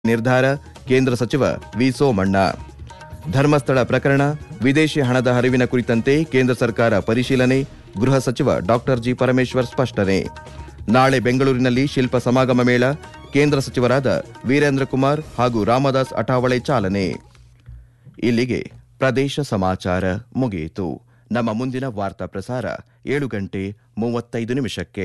ನಿರ್ಧಾರ ಕೇಂದ್ರ ಸಚಿವ ವಿ ಸೋಮಣ್ಣ ಧರ್ಮಸ್ಥಳ ಪ್ರಕರಣ ವಿದೇಶಿ ಹಣದ ಹರಿವಿನ ಕುರಿತಂತೆ ಕೇಂದ್ರ ಸರ್ಕಾರ ಪರಿಶೀಲನೆ ಗೃಹ ಸಚಿವ ಡಾಕ್ಟರ್ ಜಿ ಪರಮೇಶ್ವರ್ ಸ್ಪಷ್ಟನೆ ನಾಳೆ ಬೆಂಗಳೂರಿನಲ್ಲಿ ಶಿಲ್ಪ ಸಮಾಗಮ ಮೇಳ ಕೇಂದ್ರ ಸಚಿವರಾದ ವೀರೇಂದ್ರ ಕುಮಾರ್ ಹಾಗೂ ರಾಮದಾಸ್ ಅಠಾವಳೆ ಚಾಲನೆ ಇಲ್ಲಿಗೆ ಪ್ರದೇಶ ಸಮಾಚಾರ ಮುಗಿಯಿತು ನಮ್ಮ ಮುಂದಿನ ವಾರ್ತಾ ಪ್ರಸಾರ ಏಳು ಗಂಟೆ ಮೂವತ್ತೈದು ನಿಮಿಷಕ್ಕೆ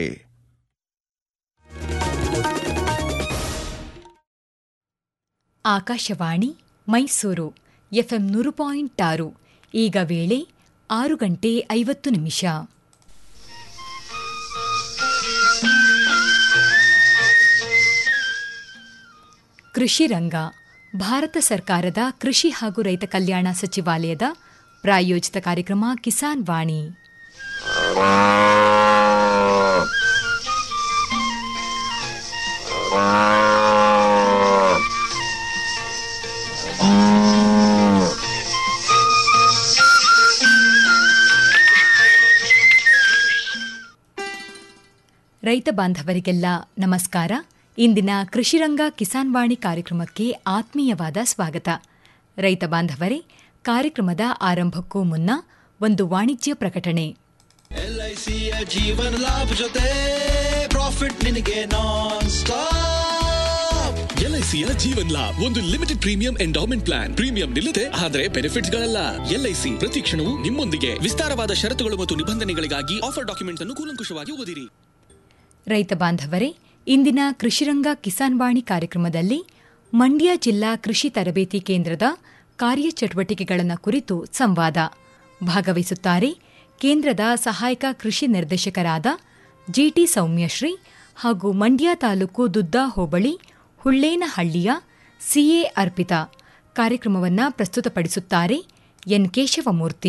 ಆಕಾಶವಾಣಿ ಮೈಸೂರು ಎಫ್ಎಂ ನೂರು ಪಾಯಿಂಟ್ ಆರು ಈಗ ವೇಳೆ ಆರು ಗಂಟೆ ಐವತ್ತು ನಿಮಿಷ ಕೃಷಿ ರಂಗ ಭಾರತ ಸರ್ಕಾರದ ಕೃಷಿ ಹಾಗೂ ರೈತ ಕಲ್ಯಾಣ ಸಚಿವಾಲಯದ ಪ್ರಾಯೋಜಿತ ಕಾರ್ಯಕ್ರಮ ಕಿಸಾನ್ ವಾಣಿ ರೈತ ಬಾಂಧವರಿಗೆಲ್ಲ ನಮಸ್ಕಾರ ಇಂದಿನ ಕೃಷಿರಂಗ ಕಿಸಾನ್ ವಾಣಿ ಕಾರ್ಯಕ್ರಮಕ್ಕೆ ಆತ್ಮೀಯವಾದ ಸ್ವಾಗತ ರೈತ ಬಾಂಧವರೇ ಕಾರ್ಯಕ್ರಮದ ಆರಂಭಕ್ಕೂ ಮುನ್ನ ಒಂದು ವಾಣಿಜ್ಯ ಪ್ರಕಟಣೆ ಎಲ್ಐಸಿಯ ಜೀವನ ಲಾಭ ಜೊತೆ ಪ್ರಾಫಿಟ್ ನಿನಗೆ ನಾನ್ ಸ್ಟಾಪ್ ಎಲ್ಐಸಿಯ ಜೀವನ್ ಲಾಭ್ ಒಂದು limited premium endowment plan premium ನಿಲ್ಲದೆ ಆದರೆ ಬೆನಿಫಿಟ್ಸ್ ಗಳಲ್ಲ ಎಲ್ಐಸಿ ಪ್ರತಿ ಕ್ಷಣವೂ ನಿಮ್ಮೊಂದಿಗೆ ವಿಸ್ತಾರವಾದ ಷರತ್ತುಗಳು ಮತ್ತು ನಿಬಂಧನೆಗಳಿಗಾಗಿ ಆಫರ್ ಡಾಕ್ಯುಮೆಂಟ್ ಅನ್ನು ಕೂಲಂಕುಷವಾಗಿ ಓದಿರಿ ರೈತ ಬಾಂಧವರೇ ಇಂದಿನ ಕೃಷಿರಂಗ ಕಿಸಾನ್ ವಾಣಿ ಕಾರ್ಯಕ್ರಮದಲ್ಲಿ ಮಂಡ್ಯ ಜಿಲ್ಲಾ ಕೃಷಿ ತರಬೇತಿ ಕೇಂದ್ರದ ಕಾರ್ಯಚಟುವಟಿಕೆಗಳನ್ನು ಕುರಿತು ಸಂವಾದ ಭಾಗವಹಿಸುತ್ತಾರೆ ಕೇಂದ್ರದ ಸಹಾಯಕ ಕೃಷಿ ನಿರ್ದೇಶಕರಾದ ಜಿಟಿ ಸೌಮ್ಯಶ್ರೀ ಹಾಗೂ ಮಂಡ್ಯ ತಾಲೂಕು ದುದ್ದಾ ಹೋಬಳಿ ಹುಳ್ಳೇನಹಳ್ಳಿಯ ಸಿಎ ಅರ್ಪಿತಾ ಕಾರ್ಯಕ್ರಮವನ್ನು ಪ್ರಸ್ತುತಪಡಿಸುತ್ತಾರೆ ಎನ್ ಕೇಶವಮೂರ್ತಿ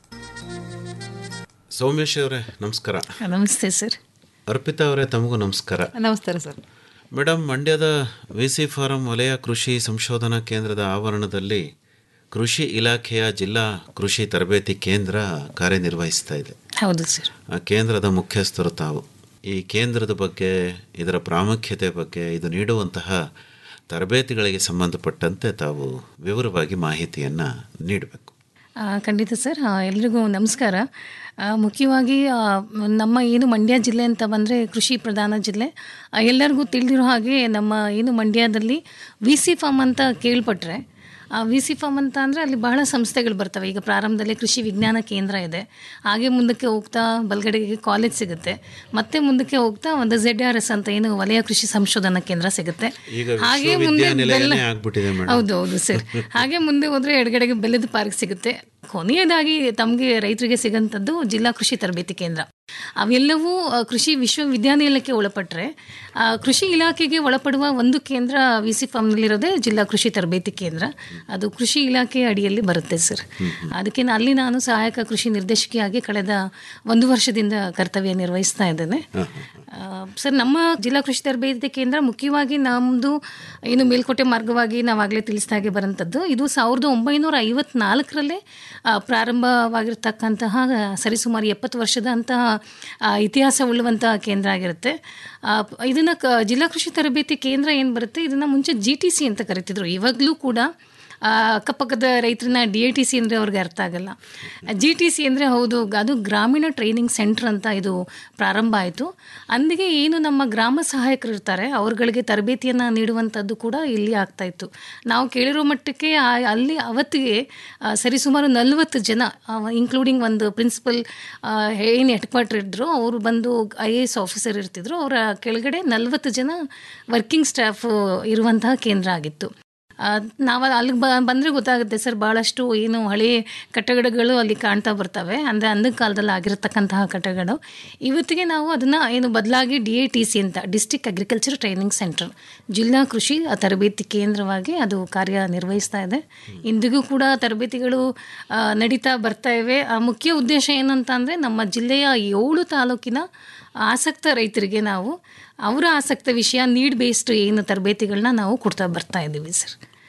ಸೌಮ್ಯಶ್ ಅವರೇ ನಮಸ್ಕಾರ ನಮಸ್ತೆ ಸರ್ ಅರ್ಪಿತಾ ಅವರೇ ತಮಗೂ ನಮಸ್ಕಾರ ನಮಸ್ಕಾರ ಸರ್ ಮೇಡಮ್ ಮಂಡ್ಯದ ವಿ ಸಿ ಫಾರಂ ವಲಯ ಕೃಷಿ ಸಂಶೋಧನಾ ಕೇಂದ್ರದ ಆವರಣದಲ್ಲಿ ಕೃಷಿ ಇಲಾಖೆಯ ಜಿಲ್ಲಾ ಕೃಷಿ ತರಬೇತಿ ಕೇಂದ್ರ ಕಾರ್ಯನಿರ್ವಹಿಸ್ತಾ ಇದೆ ಹೌದು ಸರ್ ಆ ಕೇಂದ್ರದ ಮುಖ್ಯಸ್ಥರು ತಾವು ಈ ಕೇಂದ್ರದ ಬಗ್ಗೆ ಇದರ ಪ್ರಾಮುಖ್ಯತೆ ಬಗ್ಗೆ ಇದು ನೀಡುವಂತಹ ತರಬೇತಿಗಳಿಗೆ ಸಂಬಂಧಪಟ್ಟಂತೆ ತಾವು ವಿವರವಾಗಿ ಮಾಹಿತಿಯನ್ನು ನೀಡಬೇಕು ಆ, ಖಂಡಿತ ಸರ್ ಆ, ಎಲ್ರಿಗೂ ನಮಸ್ಕಾರ ಆ, ಮುಖ್ಯವಾಗಿ ಆ, ನಮ್ಮ ಏನು ಮಂಡ್ಯ ಜಿಲ್ಲೆ ಅಂತ ಬಂದರೆ ಕೃಷಿ ಪ್ರಧಾನ ಜಿಲ್ಲೆ ಆ, ಎಲ್ಲರಿಗೂ ತಿಳಿದಿರೋ ಹಾಗೆ ನಮ್ಮ ಏನು ಮಂಡ್ಯದಲ್ಲಿ ವಿ ಸಿ ಫಾರ್ಮ್ ಅಂತ ಕೇಳ್ಪಟ್ರೆ ಆ ವಿ ಸಿ ಫಾರ್ಮ್ ಅಂತ ಅಂದರೆ ಅಲ್ಲಿ ಬಹಳ ಸಂಸ್ಥೆಗಳು ಬರ್ತವೆ ಈಗ ಪ್ರಾರಂಭದಲ್ಲಿ ಕೃಷಿ ವಿಜ್ಞಾನ ಕೇಂದ್ರ ಇದೆ ಹಾಗೆ ಮುಂದಕ್ಕೆ ಹೋಗ್ತಾ ಬಲ್ಗಡೆಗೆ ಕಾಲೇಜ್ ಸಿಗುತ್ತೆ ಮತ್ತೆ ಮುಂದಕ್ಕೆ ಹೋಗ್ತಾ ಒಂದು ಝೆಡ್ ಆರ್ ಎಸ್ ಅಂತ ಏನು ವಲಯ ಕೃಷಿ ಸಂಶೋಧನಾ ಕೇಂದ್ರ ಸಿಗುತ್ತೆ ಈಗ ಹಾಗೆ ಮುಂದೆ ವಿಶ್ವವಿದ್ಯಾನಿಲಯನೇ ಬೆಲ್ಲ ಆಗ್ಬಿಟ್ಟಿದೆ ಮೇಡಮ್. ಹೌದು ಹೌದು ಸರ್ ಹಾಗೆ ಮುಂದೆ ಹೋದ್ರೆ ಎಡಗಡೆಗೆ ಬೆಲ್ಲದ ಪಾರ್ಕ್ ಸಿಗುತ್ತೆ ಕೊನೆಯದಾಗಿ ತಮಗೆ ರೈತರಿಗೆ ಸಿಗಂಥದ್ದು ಜಿಲ್ಲಾ ಕೃಷಿ ತರಬೇತಿ ಕೇಂದ್ರ ಅವೆಲ್ಲವೂ ಆ, ಕೃಷಿ ವಿಶ್ವವಿದ್ಯಾನಿಲಯಕ್ಕೆ ಒಳಪಟ್ಟರೆ ಆ, ಕೃಷಿ ಇಲಾಖೆಗೆ ಒಳಪಡುವ ಒಂದು ಕೇಂದ್ರ ವಿ ಸಿ ಫಾರ್ಮ್ನಲ್ಲಿರೋದೇ ಜಿಲ್ಲಾ ಕೃಷಿ ತರಬೇತಿ ಕೇಂದ್ರ ಅದು ಕೃಷಿ ಇಲಾಖೆ ಅಡಿಯಲ್ಲಿ ಬರುತ್ತೆ ಸರ್ ಅದಕ್ಕೆ ನಾ- ಅಲ್ಲಿ ನಾನು ಸಹಾಯಕ ಕೃಷಿ ನಿರ್ದೇಶಕಿಯಾಗಿ ಕಳೆದ ಒಂದು ವರ್ಷದಿಂದ ಕರ್ತವ್ಯ ನಿರ್ವಹಿಸ್ತಾ ಇದ್ದೇನೆ ಆ, ಸರ್ ನಮ್ಮ ಜಿಲ್ಲಾ ಕೃಷಿ ತರಬೇತಿ ಕೇಂದ್ರ ಮುಖ್ಯವಾಗಿ ನಮ್ಮದು ಏನು ಮೇಲ್ಕೋಟೆ ಮಾರ್ಗವಾಗಿ ನಾವಾಗಲೇ ತಿಳಿಸಿದಾಗೆ ಬರೋಂಥದ್ದು ಇದು ಸಾವಿರದ ಒಂಬೈನೂರ ಐವತ್ನಾಲ್ಕರಲ್ಲೇ ಆ, ಪ್ರಾರಂಭವಾಗಿರ್ತಕ್ಕಂತಹ ಸರಿಸುಮಾರು ಎಪ್ಪತ್ತು ವರ್ಷದ ಅಂತಹ ಆ, ಇತಿಹಾಸವುಳ್ಳುವಂತಹ ಕೇಂದ್ರ ಆಗಿರುತ್ತೆ ಇದನ್ನು ಕ ಜಿಲ್ಲಾ ಕೃಷಿ ತರಬೇತಿ ಕೇಂದ್ರ ಏನು ಬರುತ್ತೆ ಇದನ್ನು ಮುಂಚೆ ಜಿ ಟಿ ಸಿ ಅಂತ ಕರಿತಿದ್ರು ಇವಾಗಲೂ ಕೂಡ ಆ, ಅಕ್ಕಪಕ್ಕದ ರೈತರನ್ನ ಡಿ ಎ ಟಿ ಸಿ ಅಂದರೆ ಅವ್ರಿಗೆ ಅರ್ಥ ಆಗಲ್ಲ ಜಿ ಟಿ ಸಿ ಅಂದರೆ ಹೌದು ಅದು ಗ್ರಾಮೀಣ ಟ್ರೈನಿಂಗ್ ಸೆಂಟರ್ ಅಂತ ಇದು ಪ್ರಾರಂಭ ಆಯಿತು ಅಂದಿಗೆ ಏನು ನಮ್ಮ ಗ್ರಾಮ ಸಹಾಯಕರು ಇರ್ತಾರೆ ಅವ್ರುಗಳಿಗೆ ತರಬೇತಿಯನ್ನು ನೀಡುವಂಥದ್ದು ಕೂಡ ಇಲ್ಲಿ ಆಗ್ತಾ ಇತ್ತು ನಾವು ಕೇಳಿರೋ ಮಟ್ಟಕ್ಕೆ ಆ- ಅಲ್ಲಿ ಅವತ್ತಿಗೆ ಆ, ಸರಿಸುಮಾರು ನಲವತ್ತು ಜನ ಇನ್ಕ್ಲೂಡಿಂಗ್ ಒಂದು ಪ್ರಿನ್ಸಿಪಲ್ ಏನು ಹೆಡ್ ಕ್ವಾರ್ಟರ್ ಇದ್ದರು ಅವರು ಬಂದು ಐ ಎ ಎಸ್ ಆಫೀಸರ್ ಇರ್ತಿದ್ರು ಅವರ ಕೆಳಗಡೆ ನಲವತ್ತು ಜನ ವರ್ಕಿಂಗ್ ಸ್ಟಾಫ್ ಇರುವಂತಹ ಕೇಂದ್ರ ಆಗಿತ್ತು ಆ, ನಾವು ಅಲ್ಲಿಗೆ ಬ ಬಂದರೆ ಗೊತ್ತಾಗುತ್ತೆ ಸರ್ ಭಾಳಷ್ಟು ಏನು ಹಳೆ ಕಟ್ಟಡಗಳು ಅಲ್ಲಿ ಕಾಣ್ತಾ ಬರ್ತವೆ ಅಂದರೆ ಅಂದ ಕಾಲದಲ್ಲಿ ಆಗಿರತಕ್ಕಂತಹ ಕಟ್ಟಡಗಳು ಇವತ್ತಿಗೆ ನಾವು ಅದನ್ನು ಏನು ಬದಲಾಗಿ ಡಿ ಎ ಟಿ ಸಿ ಅಂತ ಡಿಸ್ಟಿಕ್ ಅಗ್ರಿಕಲ್ಚರ್ ಟ್ರೈನಿಂಗ್ ಸೆಂಟರ್ ಜಿಲ್ಲಾ ಕೃಷಿ ತರಬೇತಿ ಕೇಂದ್ರವಾಗಿ ಅದು ಕಾರ್ಯನಿರ್ವಹಿಸ್ತಾ ಇದೆ ಇಂದಿಗೂ ಕೂಡ ತರಬೇತಿಗಳು ಆ, ನಡೀತಾ ಬರ್ತಾ ಇವೆ ಆ ಮುಖ್ಯ ಉದ್ದೇಶ ಏನಂತ ಅಂದರೆ ನಮ್ಮ ಜಿಲ್ಲೆಯ ಏಳು ತಾಲೂಕಿನ ಆಸಕ್ತ ರೈತರಿಗೆ ನಾವು ಅವರ ಆಸಕ್ತ ವಿಷಯ ನೀಡ್ ಬೇಸ್ಡ್ ಏನು ತರಬೇತಿಗಳನ್ನ ನಾವು ಕೊಡ್ತಾ ಬರ್ತಾ ಇದ್ದೀವಿ ಸರ್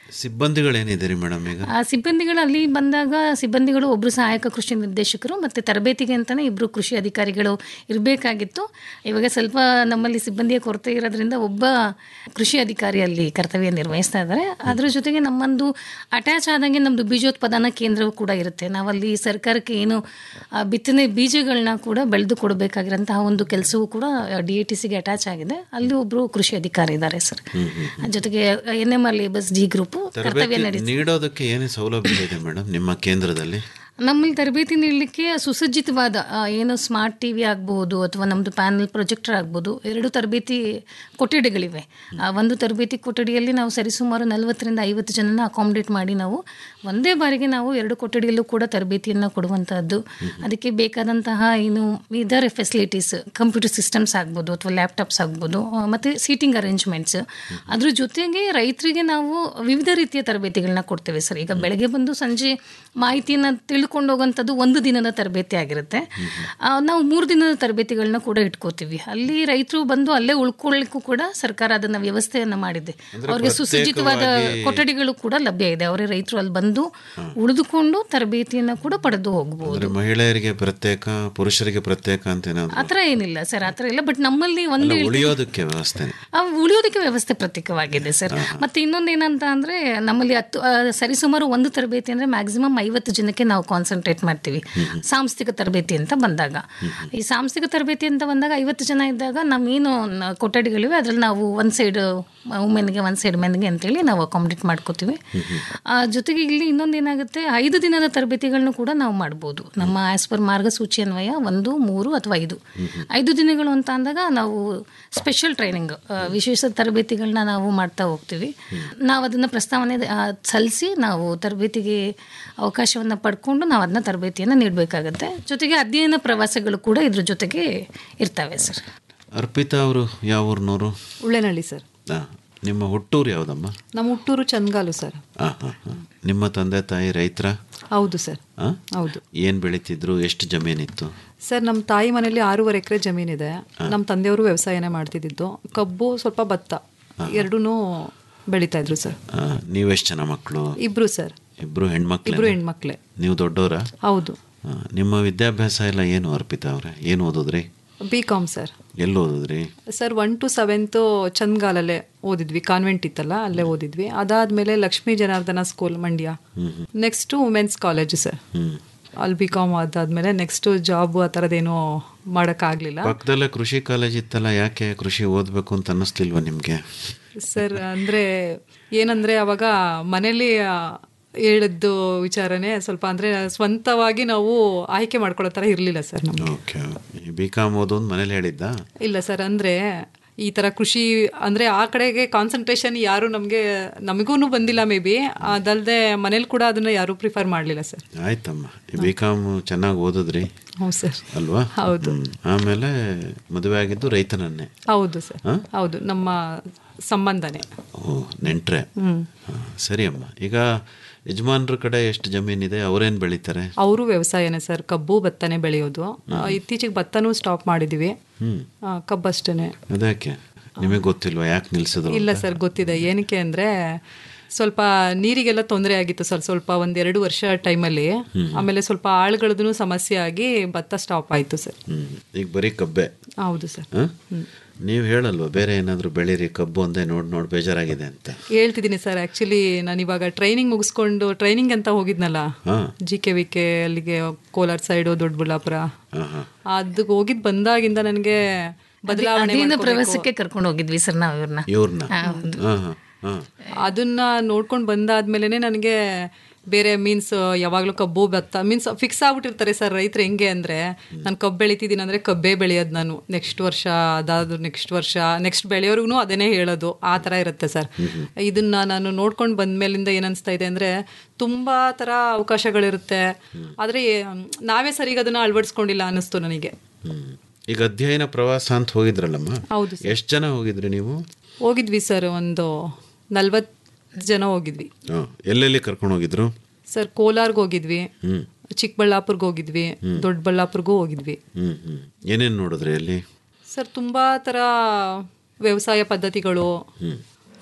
ಸಿಬ್ಬಂದಿಗಳೇನಿದೆ ರೀ ಮೇಡಮ್ ಈಗ ಆ ಸಿಬ್ಬಂದಿಗಳು ಅಲ್ಲಿ ಬಂದಾಗ ಸಿಬ್ಬಂದಿಗಳು ಒಬ್ಬರು ಸಹಾಯಕ ಕೃಷಿ ನಿರ್ದೇಶಕರು ಮತ್ತು ತರಬೇತಿಗೆ ಅಂತಲೇ ಇಬ್ಬರು ಕೃಷಿ ಅಧಿಕಾರಿಗಳು ಇರಬೇಕಾಗಿತ್ತು ಇವಾಗ ಸ್ವಲ್ಪ ನಮ್ಮಲ್ಲಿ ಸಿಬ್ಬಂದಿಯ ಕೊರತೆ ಇರೋದ್ರಿಂದ ಒಬ್ಬ ಕೃಷಿ ಅಧಿಕಾರಿ ಅಲ್ಲಿ ಕರ್ತವ್ಯ ನಿರ್ವಹಿಸ್ತಾ ಇದ್ದಾರೆ ಅದ್ರ ಜೊತೆಗೆ ನಮ್ಮೊಂದು ಅಟ್ಯಾಚ್ ಆದಂಗೆ ನಮ್ಮದು ಬೀಜೋತ್ಪಾದನಾ ಕೇಂದ್ರವು ಕೂಡ ಇರುತ್ತೆ ನಾವಲ್ಲಿ ಸರ್ಕಾರಕ್ಕೆ ಏನು ಆ, ಬಿತ್ತನೆ ಬೀಜಗಳನ್ನ ಕೂಡ ಬೆಳೆದು ಕೊಡಬೇಕಾಗಿರೋಂತಹ ಒಂದು ಕೆಲಸವೂ ಕೂಡ ಡಿ ಎ ಟಿ ಸಿಗೆ ಅಟ್ಯಾಚ್ ಆಗಿದೆ ಅಲ್ಲಿ ಒಬ್ಬರು ಕೃಷಿ ಅಧಿಕಾರಿ ಇದ್ದಾರೆ ಸರ್ ಜೊತೆಗೆ N M R labours G group ಕರ್ತವ್ಯ ತರಬೇತಿ ನಡೆಸಿ ನೀಡೋದಕ್ಕೆ ಏನೇ ಸೌಲಭ್ಯ ಇದೆ ಮೇಡಮ್ ನಿಮ್ಮ ಕೇಂದ್ರದಲ್ಲಿ ನಮ್ಮಲ್ಲಿ ತರಬೇತಿ ನೀಡಲಿಕ್ಕೆ ಸುಸಜ್ಜಿತವಾದ ಆ, ಏನು ಸ್ಮಾರ್ಟ್ ಟಿ ವಿ ಆಗ್ಬೋದು ಅಥವಾ ನಮ್ಮದು ಪ್ಯಾನಲ್ ಪ್ರೊಜೆಕ್ಟರ್ ಆಗ್ಬೋದು ಎರಡು ತರಬೇತಿ ಕೊಠಡಿಗಳಿವೆ ಆ ಒಂದು ತರಬೇತಿ ಕೊಠಡಿಯಲ್ಲಿ ನಾವು ಸರಿಸುಮಾರು ನಲವತ್ತರಿಂದ ಐವತ್ತು ಜನನ ಅಕಾಮಿಡೇಟ್ ಮಾಡಿ ನಾವು ಒಂದೇ ಬಾರಿಗೆ ನಾವು ಎರಡು ಕೊಠಡಿಯಲ್ಲೂ ಕೂಡ ತರಬೇತಿಯನ್ನು ಕೊಡುವಂಥದ್ದು ಅದಕ್ಕೆ ಬೇಕಾದಂತಹ ಏನು ಇದರ ಫೆಸಿಲಿಟೀಸ್ ಕಂಪ್ಯೂಟರ್ ಸಿಸ್ಟಮ್ಸ್ ಆಗ್ಬೋದು ಅಥವಾ ಲ್ಯಾಪ್ಟಾಪ್ಸ್ ಆಗ್ಬೋದು ಆ, ಮತ್ತು ಸೀಟಿಂಗ್ ಅರೇಂಜ್ಮೆಂಟ್ಸ್ ಅದ್ರ ಜೊತೆಗೆ ರೈತರಿಗೆ ನಾವು ವಿವಿಧ ರೀತಿಯ ತರಬೇತಿಗಳನ್ನ ಕೊಡ್ತೇವೆ ಸರ್ ಈಗ ಬೆಳಗ್ಗೆ ಬಂದು ಸಂಜೆ ಮಾಹಿತಿಯನ್ನು ತಿಳ್ಕೊಂಡು ಹೋಗೋಂಥದ್ದು ಒಂದು ದಿನದ ತರಬೇತಿ ಆಗಿರುತ್ತೆ ಆ, ನಾವು ಮೂರು ದಿನದ ತರಬೇತಿಗಳನ್ನ ಕೂಡ ಇಟ್ಕೋತೀವಿ ಅಲ್ಲಿ ರೈತರು ಬಂದು ಅಲ್ಲೇ ಉಳ್ಕೊಳ್ಳಿಕ್ಕೂ ಕೂಡ ಸರ್ಕಾರ ಅದನ್ನ ವ್ಯವಸ್ಥೆಯನ್ನ ಮಾಡಿದೆ ಅವ್ರಿಗೆ ಸುಸಜ್ಜಿತವಾದ ಕೊಠಡಿಗಳು ಕೂಡ ಲಭ್ಯ ಇದೆ ಅವರೇ ರೈತರು ಅಲ್ಲಿ ಬಂದು ಉಳಿದುಕೊಂಡು ತರಬೇತಿಯನ್ನ ಕೂಡ ಪಡೆದು ಹೋಗ್ಬೋದು ಅಂದ್ರೆ ಮಹಿಳೆಯರಿಗೆ ಪ್ರತ್ಯೇಕ ಪುರುಷರಿಗೆ ಪ್ರತ್ಯೇಕ ಅಂತ ಏನಾದ್ರು ಆ ಥರ ಏನಿಲ್ಲ ಸರ್ ಆ ಥರ ಇಲ್ಲ ಬಟ್ ನಮ್ಮಲ್ಲಿ ಒಂದು ಅಲ್ಲ, ಉಳಿಯೋದಕ್ಕೆ ವ್ಯವಸ್ಥೆ ಆ ಉಳಿಯೋದಕ್ಕೆ ವ್ಯವಸ್ಥೆ ಪ್ರತ್ಯೇಕವಾಗಿದೆ ಸರ್ ಮತ್ತೆ ಇನ್ನೊಂದು ಏನಂತ ಅಂದ್ರೆ ನಮ್ಮಲ್ಲಿ ಹತ್ತು ಆ, ಸರಿಸುಮಾರು ಒಂದು ತರಬೇತಿ ಅಂದ್ರೆ ಮ್ಯಾಕ್ಸಿಮಮ್ ಐವತ್ತು ಜನಕ್ಕೆ ನಾವು ಕಾನ್ಸಂಟ್ರೇಟ್ ಮಾಡ್ತೀವಿ ಸಾಂಸ್ಥಿಕ ತರಬೇತಿ ಅಂತ ಬಂದಾಗ ಈ ಸಾಂಸ್ಥಿಕ ತರಬೇತಿ ಅಂತ ಬಂದಾಗ ಐವತ್ತು ಜನ ಇದ್ದಾಗ ನಮ್ಮೇನು ನ- ಕೊಠಡಿಗಳಿವೆ ಅದ್ರಲ್ಲಿ ನಾವು ಒಂದು ಸೈಡ್ ವುಮೆನ್ಗೆ ಒಂದು ಸೈಡ್ ಮೆನ್ಗೆ ಅಂತೇಳಿ ನಾವು ಅಕಾಮಿಡೇಟ್ ಮಾಡ್ಕೋತೀವಿ ಆ, ಜೊತೆಗೆ ಇಲ್ಲಿ ಇನ್ನೊಂದು ಏನಾಗುತ್ತೆ ಐದು ದಿನದ ತರಬೇತಿಗಳನ್ನ ಕೂಡ ನಾವು ಮಾಡ್ಬೋದು ನಮ್ಮ ಆಸ್ ಪರ್ ಮಾರ್ಗಸೂಚಿ ಅನ್ವಯ ಒಂದು ಮೂರು ಅಥವಾ ಐದು ಐದು ದಿನಗಳು ಅಂತ ಅಂದಾಗ ನಾವು ಸ್ಪೆಷಲ್ ಟ್ರೈನಿಂಗ್ ವಿಶೇಷ ತರಬೇತಿಗಳನ್ನ ನಾವು ಮಾಡ್ತಾ ಹೋಗ್ತೀವಿ ನಾವು ಅದನ್ನು ಪ್ರಸ್ತಾವನೆ ಆ, ಸಲ್ಲಿಸಿ ನಾವು ತರಬೇತಿಗೆ ಅವಕಾಶವನ್ನು ಪಡ್ಕೊಂಡು ನಾವು ಅದನ್ನ ತರಬೇತಿಯನ್ನು ನೀಡಬೇಕಾಗತ್ತೆ ಜೊತೆಗೆ ಅಧ್ಯಯನ ಪ್ರವಾಸಗಳು ಕೂಡ ಇದ್ರ ಜೊತೆಗೆ ಇರ್ತವೆ ಸರ್ ಅರ್ಪಿತಾ ಅವರು ಯಾವ ಊರ್ನವರು ಉಳ್ಳೆನಹಳ್ಳಿ ಸರ್ ಆ, ನಿಮ್ಮ ಹುಟ್ಟೂರು ಯಾವುದಮ್ಮ ನಮ್ಮ ಹುಟ್ಟೂರು ಚಂದ್ಗಾಲು ಸರ್ ಆ, ಆ, ಆ. ನಿಮ್ಮ ತಂದೆ ತಾಯಿ ರೈತರ ಹೌದು ಸರ್ ಆ? ಹೌದು ಏನ್ ಬೆಳೀತಿದ್ರು ಎಷ್ಟು ಜಮೀನಿತ್ತು ಸರ್ ನಮ್ಮ ತಾಯಿ ಮನೇಲಿ ಆರೂವರೆ ಎಕರೆ ಜಮೀನಿದೆ ನಮ್ಮ ತಂದೆಯವರು ವ್ಯವಸಾಯನೇ ಮಾಡ್ತಿದ್ದಿದ್ದು ಕಬ್ಬು ಸ್ವಲ್ಪ ಭತ್ತ ಎರಡೂ ಬೆಳೀತಾ ಇದ್ರು ಸರ್ ಆ, ನೀವೆಷ್ಟು ಜನ ಮಕ್ಕಳು ಇಬ್ರು ಸರ್ ಇಬ್ರು ಹೆಣ್ಮಕ್ಳು ಇಬ್ರು ಹೆಣ್ಮಕ್ಳೇ ನೀವು ದೊಡ್ಡವರ ಹೌದು ನಿಮ್ಮ ವಿದ್ಯಾಭ್ಯಾಸ ಎಲ್ಲ ಏನು ಅರ್ಪಿತಾ ಅವ್ರೆ ಏನು ಓದಿದ್ರಿ ಬಿ ಕಾಮ್ ಸರ್ ಎಲ್ಲಿ ಓದಿದ್ರಿ ಸರ್ ಒನ್ ಟು ಸೆವೆಂತು ಚಂದ್ಗಾಲಲ್ಲೇ ಓದಿದ್ವಿ ಕಾನ್ವೆಂಟ್ ಇತ್ತಲ್ಲ ಅಲ್ಲೇ ಓದಿದ್ವಿ ಅದಾದ್ಮೇಲೆ Lakshmi Janardhana school Mandya next women's college sir ಅಲ್ಲಿ ಬಿ ಕಾಮ್ ಅದಾದ್ಮೇಲೆ ನೆಕ್ಸ್ಟ್ ಜಾಬ್ ಆ ಥರದ್ದೇನೂ ಮಾಡೋಕ್ಕಾಗಲಿಲ್ಲ ಪಕ್ಕದಲ್ಲೇ ಕೃಷಿ ಕಾಲೇಜ್ ಇತ್ತಲ್ಲ ಯಾಕೆ ಕೃಷಿ ಓದಬೇಕು ಅಂತ ಅನ್ನಿಸ್ಲಿಲ್ವಾ ನಿಮಗೆ ಸರ್ ಅಂದರೆ ಏನಂದರೆ ಅವಾಗ ಮನೇಲಿ ಆ, ಹೇಳಿದ್ದು ವಿಚಾರನೇ ಸ್ವಲ್ಪ ಅಂದರೆ ಸ್ವಂತವಾಗಿ ನಾವು ಆಯ್ಕೆ ಮಾಡ್ಕೊಳ್ಳೋ ಥರ ಇರಲಿಲ್ಲ ಸರ್ ನಮಗೆ ಓಕೆ ಬಿ ಕಾಮ್ ಓದು ಅಂತ ಮನೇಲಿ ಹೇಳಿದ್ದ ಇಲ್ಲ ಸರ್ ಅಂದರೆ ಈ ಥರ ಕೃಷಿ ಅಂದರೆ ಆ ಕಡೆಗೆ ಕಾನ್ಸಂಟ್ರೇಷನ್ ಯಾರು ನಮಗೆ ನಮಗೂ ಬಂದಿಲ್ಲ ಮೇ ಬಿ ಅದಲ್ಲದೆ ಮನೇಲಿ ಕೂಡ ಅದನ್ನು ಯಾರೂ ಪ್ರಿಫರ್ ಮಾಡಲಿಲ್ಲ ಸರ್ ಆಯ್ತಮ್ಮ ಬಿ ಕಾಮ್ ಚೆನ್ನಾಗಿ ಓದಿದ್ರಿ ಹೌದು ಸರ್ ಅಲ್ವಾ ಹೌದು. ಹ್ಮ್. ಆಮೇಲೆ ಮದುವೆ ಆಗಿದ್ದು ರೈತನನ್ನೇ ಹೌದು ಸರ್ ಹೌದು ನಮ್ಮ ಸಂಬಂಧನೇ ಓ ನೆಂಟ್ರೆ ಹಾ, ಸರಿ ಅಮ್ಮ ಈಗ ಯಜಮಾನ್ರ ಕಡೆ ಎಷ್ಟು ಜಮೀನಿದೆ ಅವ್ರೇನ್ ಬೆಳಿತಾರೆ ಅವರು ವ್ಯವಸಾಯನೇ ಸರ್ ಕಬ್ಬು ಭತ್ತನೇ ಬೆಳೆಯೋದು ಆ, ಇತ್ತೀಚೆಗೆ ಭತ್ತನೂ ಸ್ಟಾಪ್ ಮಾಡಿದ್ದೀವಿ ಆ, ಕಬ್ಬಷ್ಟೇ ಅದಕ್ಕೆ ನಿಮಗೆ ಗೊತ್ತಿಲ್ವಾ ಯಾಕೆ ನಿಲ್ಸಿದ್ರು ಇಲ್ಲ ಸರ್ ಗೊತ್ತಿದೆ ಏನಕ್ಕೆ ಅಂದರೆ ಸ್ವಲ್ಪ ನೀರಿಗೆಲ್ಲ ತೊಂದರೆ ಆಗಿತ್ತು ಸರ್ ಸ್ವಲ್ಪ ಒಂದೆರಡು ವರ್ಷ ಟೈಮಲ್ಲಿ ಆಮೇಲೆ ಸ್ವಲ್ಪ ಆಳುಗಳದ್ದು ಸಮಸ್ಯೆ ಆಗಿ ಭತ್ತ ಸ್ಟಾಪ್ ಆಯಿತು ಸರ್ ಹ್ಮ್ ಈಗ ಬರೀ ಕಬ್ಬೆ ಹೌದು ಸರ್ ಹ? ನೀವು ಹೇಳಲ್ವಾ ಬೇರೆ ಏನಾದರೂ ಬೆಳೀರಿ ಕಬ್ಬು ಒಂದೇ ನೋಡಿ ನೋಡಿ ಬೇಜಾರಾಗಿದೆ ಅಂತ ಹೇಳ್ತಿದ್ದೀನಿ ಸರ್ ಆ್ಯಕ್ಚುಲಿ ನಾನು ಇವಾಗ ಟ್ರೈನಿಂಗ್ ಮುಗಿಸ್ಕೊಂಡು ಟ್ರೈನಿಂಗ್ ಅಂತ ಹೋಗಿದ್ನಲ್ಲ ಹಾ. ಜಿ ಕೆ ವಿ ಕೆ ಅಲ್ಲಿಗೆ ಕೋಲಾರ ಸೈಡು ದೊಡ್ಡಬಳ್ಳಾಪುರ ಹಾ ಹಾ ಅದಕ್ಕೆ ಹೋಗಿದ್ದು ಬಂದಾಗಿಂದ ನನಗೆ ಬದಲಾವಣೆ ಅಧ್ಯಯನ ಮಾಡ್ಕೋಬೇಕು. ಪ್ರವಾಸಕ್ಕೆ ಕರ್ಕೊಂಡು ಹೋಗಿದ್ವಿ ಸರ್ ನಾವು ಇವ್ರನ್ನ ಇವ್ರನ್ನ ಹಾ ಹಾ ಹಾ ಅದನ್ನ ನೋಡ್ಕೊಂಡು ಬಂದಾದ್ಮೇಲೆ ನನಗೆ ಬೇರೆ ಮೀನ್ಸ್ ಯಾವಾಗಲೂ ಕಬ್ಬು ಭತ್ತ ಮೀನ್ಸ್ ಫಿಕ್ಸ್ ಆಗ್ಬಿಟ್ಟಿರ್ತಾರೆ ಸರ್ ರೈತರು ಹೆಂಗೆ ಅಂದರೆ ನಾನು ಕಬ್ಬು ಬೆಳಿತಿದ್ದೀನಿ ಅಂದರೆ ಕಬ್ಬೇ ಬೆಳೆಯೋದು ನಾನು ನೆಕ್ಸ್ಟ್ ವರ್ಷ ಅದಾದ್ರು ನೆಕ್ಸ್ಟ್ ವರ್ಷ ನೆಕ್ಸ್ಟ್ ಬೆಳೆಯೋರ್ಗು ಅದನ್ನೇ ಹೇಳೋದು ಆ ಥರ ಇರುತ್ತೆ ಸರ್ ಇದನ್ನ ನಾನು ನೋಡ್ಕೊಂಡು ಬಂದ್ಮೇಲಿಂದ ಏನನ್ಸ್ತಾ ಇದೆ ಅಂದರೆ ತುಂಬ ಥರ ಅವಕಾಶಗಳಿರುತ್ತೆ ಆದರೆ ನಾವೇ ಸರಿಗೆ ಅದನ್ನು ಅಳವಡಿಸ್ಕೊಂಡಿಲ್ಲ ಅನ್ನಿಸ್ತು ನನಗೆ ಹ್ಮ್ ಈಗ ಅಧ್ಯಯನ ಪ್ರವಾಸ ಅಂತ ಹೋಗಿದ್ರಲ್ಲಮ್ಮ ಹೌದು ಎಷ್ಟು ಜನ ಹೋಗಿದ್ರಿ ನೀವು ಹೋಗಿದ್ವಿ ಸರ್ ಒಂದು ನಲ್ವತ್ತು ಜನ ಹೋಗಿದ್ವಿ ಹಾ, ಎಲ್ಲೆಲ್ಲಿ ಕರ್ಕೊಂಡು ಹೋಗಿದ್ರು ಸರ್ ಕೋಲಾರ್ಗೆ ಹೋಗಿದ್ವಿ ಹ್ಮ್ ಚಿಕ್ಕಬಳ್ಳಾಪುರ್ಗೆ ಹೋಗಿದ್ವಿ ದೊಡ್ಡಬಳ್ಳಾಪುರ್ಗೂ ಹೋಗಿದ್ವಿ ಹ್ಮ್ ಹ್ಮ್ ಏನೇನು ನೋಡಿದ್ರಿ ಅಲ್ಲಿ ಸರ್ ತುಂಬ ಥರ ವ್ಯವಸಾಯ ಪದ್ಧತಿಗಳು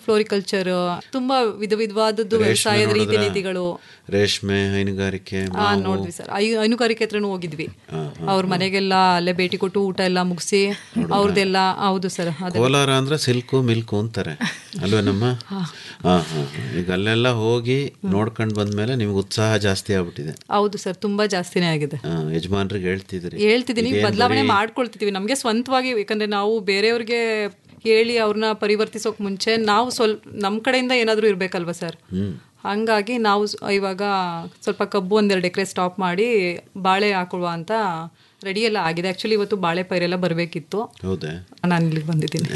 ಫ್ಲೋರಿಕಲ್ಚರ್ ತುಂಬಾ ವಿಧ ವಿಧವಾದದ್ದು ವ್ಯವಸಾಯದ ರೀತಿ ನೀತಿಗಳು ರೇಷ್ಮೆ ಹೈನುಗಾರಿಕೆ ಆ, ನೋಡಿದ್ವಿ ಸರ್ ಐ- ಹೈನುಗಾರಿಕೆ ಹತ್ರನೂ ಹೋಗಿದ್ವಿ ಅವ್ರ ಮನೆಗೆಲ್ಲ ಅಲ್ಲೇ ಭೇಟಿ ಕೊಟ್ಟು ಊಟ ಎಲ್ಲ ಮುಗಿಸಿ ಅವ್ರದ್ದೆಲ್ಲ ಹೌದು ಸರ್ ಅದೇ ಕೋಲಾರ ಅಂದ್ರೆ ಸಿಲ್ಕು ಮಿಲ್ಕು ಅಂತಾರೆ ಅಲ್ವೇನಮ್ಮ ಹಾ ಹಾ ಈಗ ಅಲ್ಲೆಲ್ಲ ಹೋಗಿ ನೋಡ್ಕೊಂಡು ಬಂದ್ಮೇಲೆ ನಿಮ್ಗೆ ಉತ್ಸಾಹ ಜಾಸ್ತಿ ಆಗ್ಬಿಟ್ಟಿದೆ ಹೌದು ಸರ್ ತುಂಬಾ ಜಾಸ್ತಿನೇ ಆಗಿದೆ ಆ, ಯಜಮಾನ್ರಿಗೆ ಹೇಳ್ತಿದ್ರಿ ಹೇಳ್ತಿದ್ದೀನಿ ಬದಲಾವಣೆ ಮಾಡ್ಕೊಳ್ತಿದೀವಿ ನಮಗೆ ಸ್ವಂತವಾಗಿ ಯಾಕಂದ್ರೆ ನಾವು ಬೇರೆಯವ್ರಿಗೆ ಹೇಳಿ ಅವ್ರನ್ನ ಪರಿವರ್ತಿಸೋಕ್ ಮುಂಚೆ ನಾವು ಸ್ವಲ್ಪ ನಮ್ಮ ಕಡೆಯಿಂದ ಏನಾದರೂ ಇರಬೇಕಲ್ವ ಸರ್ ಹಂಗಾಗಿ ನಾವು ಸ್- ಇವಾಗ ಸ್ವಲ್ಪ ಕಬ್ಬು ಒಂದೆರಡು ಎಕರೆ ಸ್ಟಾಪ್ ಮಾಡಿ ಬಾಳೆ ಹಾಕೊಳ್ಳುವ ಅಂತ ರೆಡಿ ಎಲ್ಲ ಆಗಿದೆ ಆ್ಯಕ್ಚುಲಿ ಇವತ್ತು ಬಾಳೆ ಪೈರೆಲ್ಲ ಬರಬೇಕಿತ್ತು ಹೌದೇ ನಾನು ಇಲ್ಲಿಗೆ ಬಂದಿದ್ದೀನಿ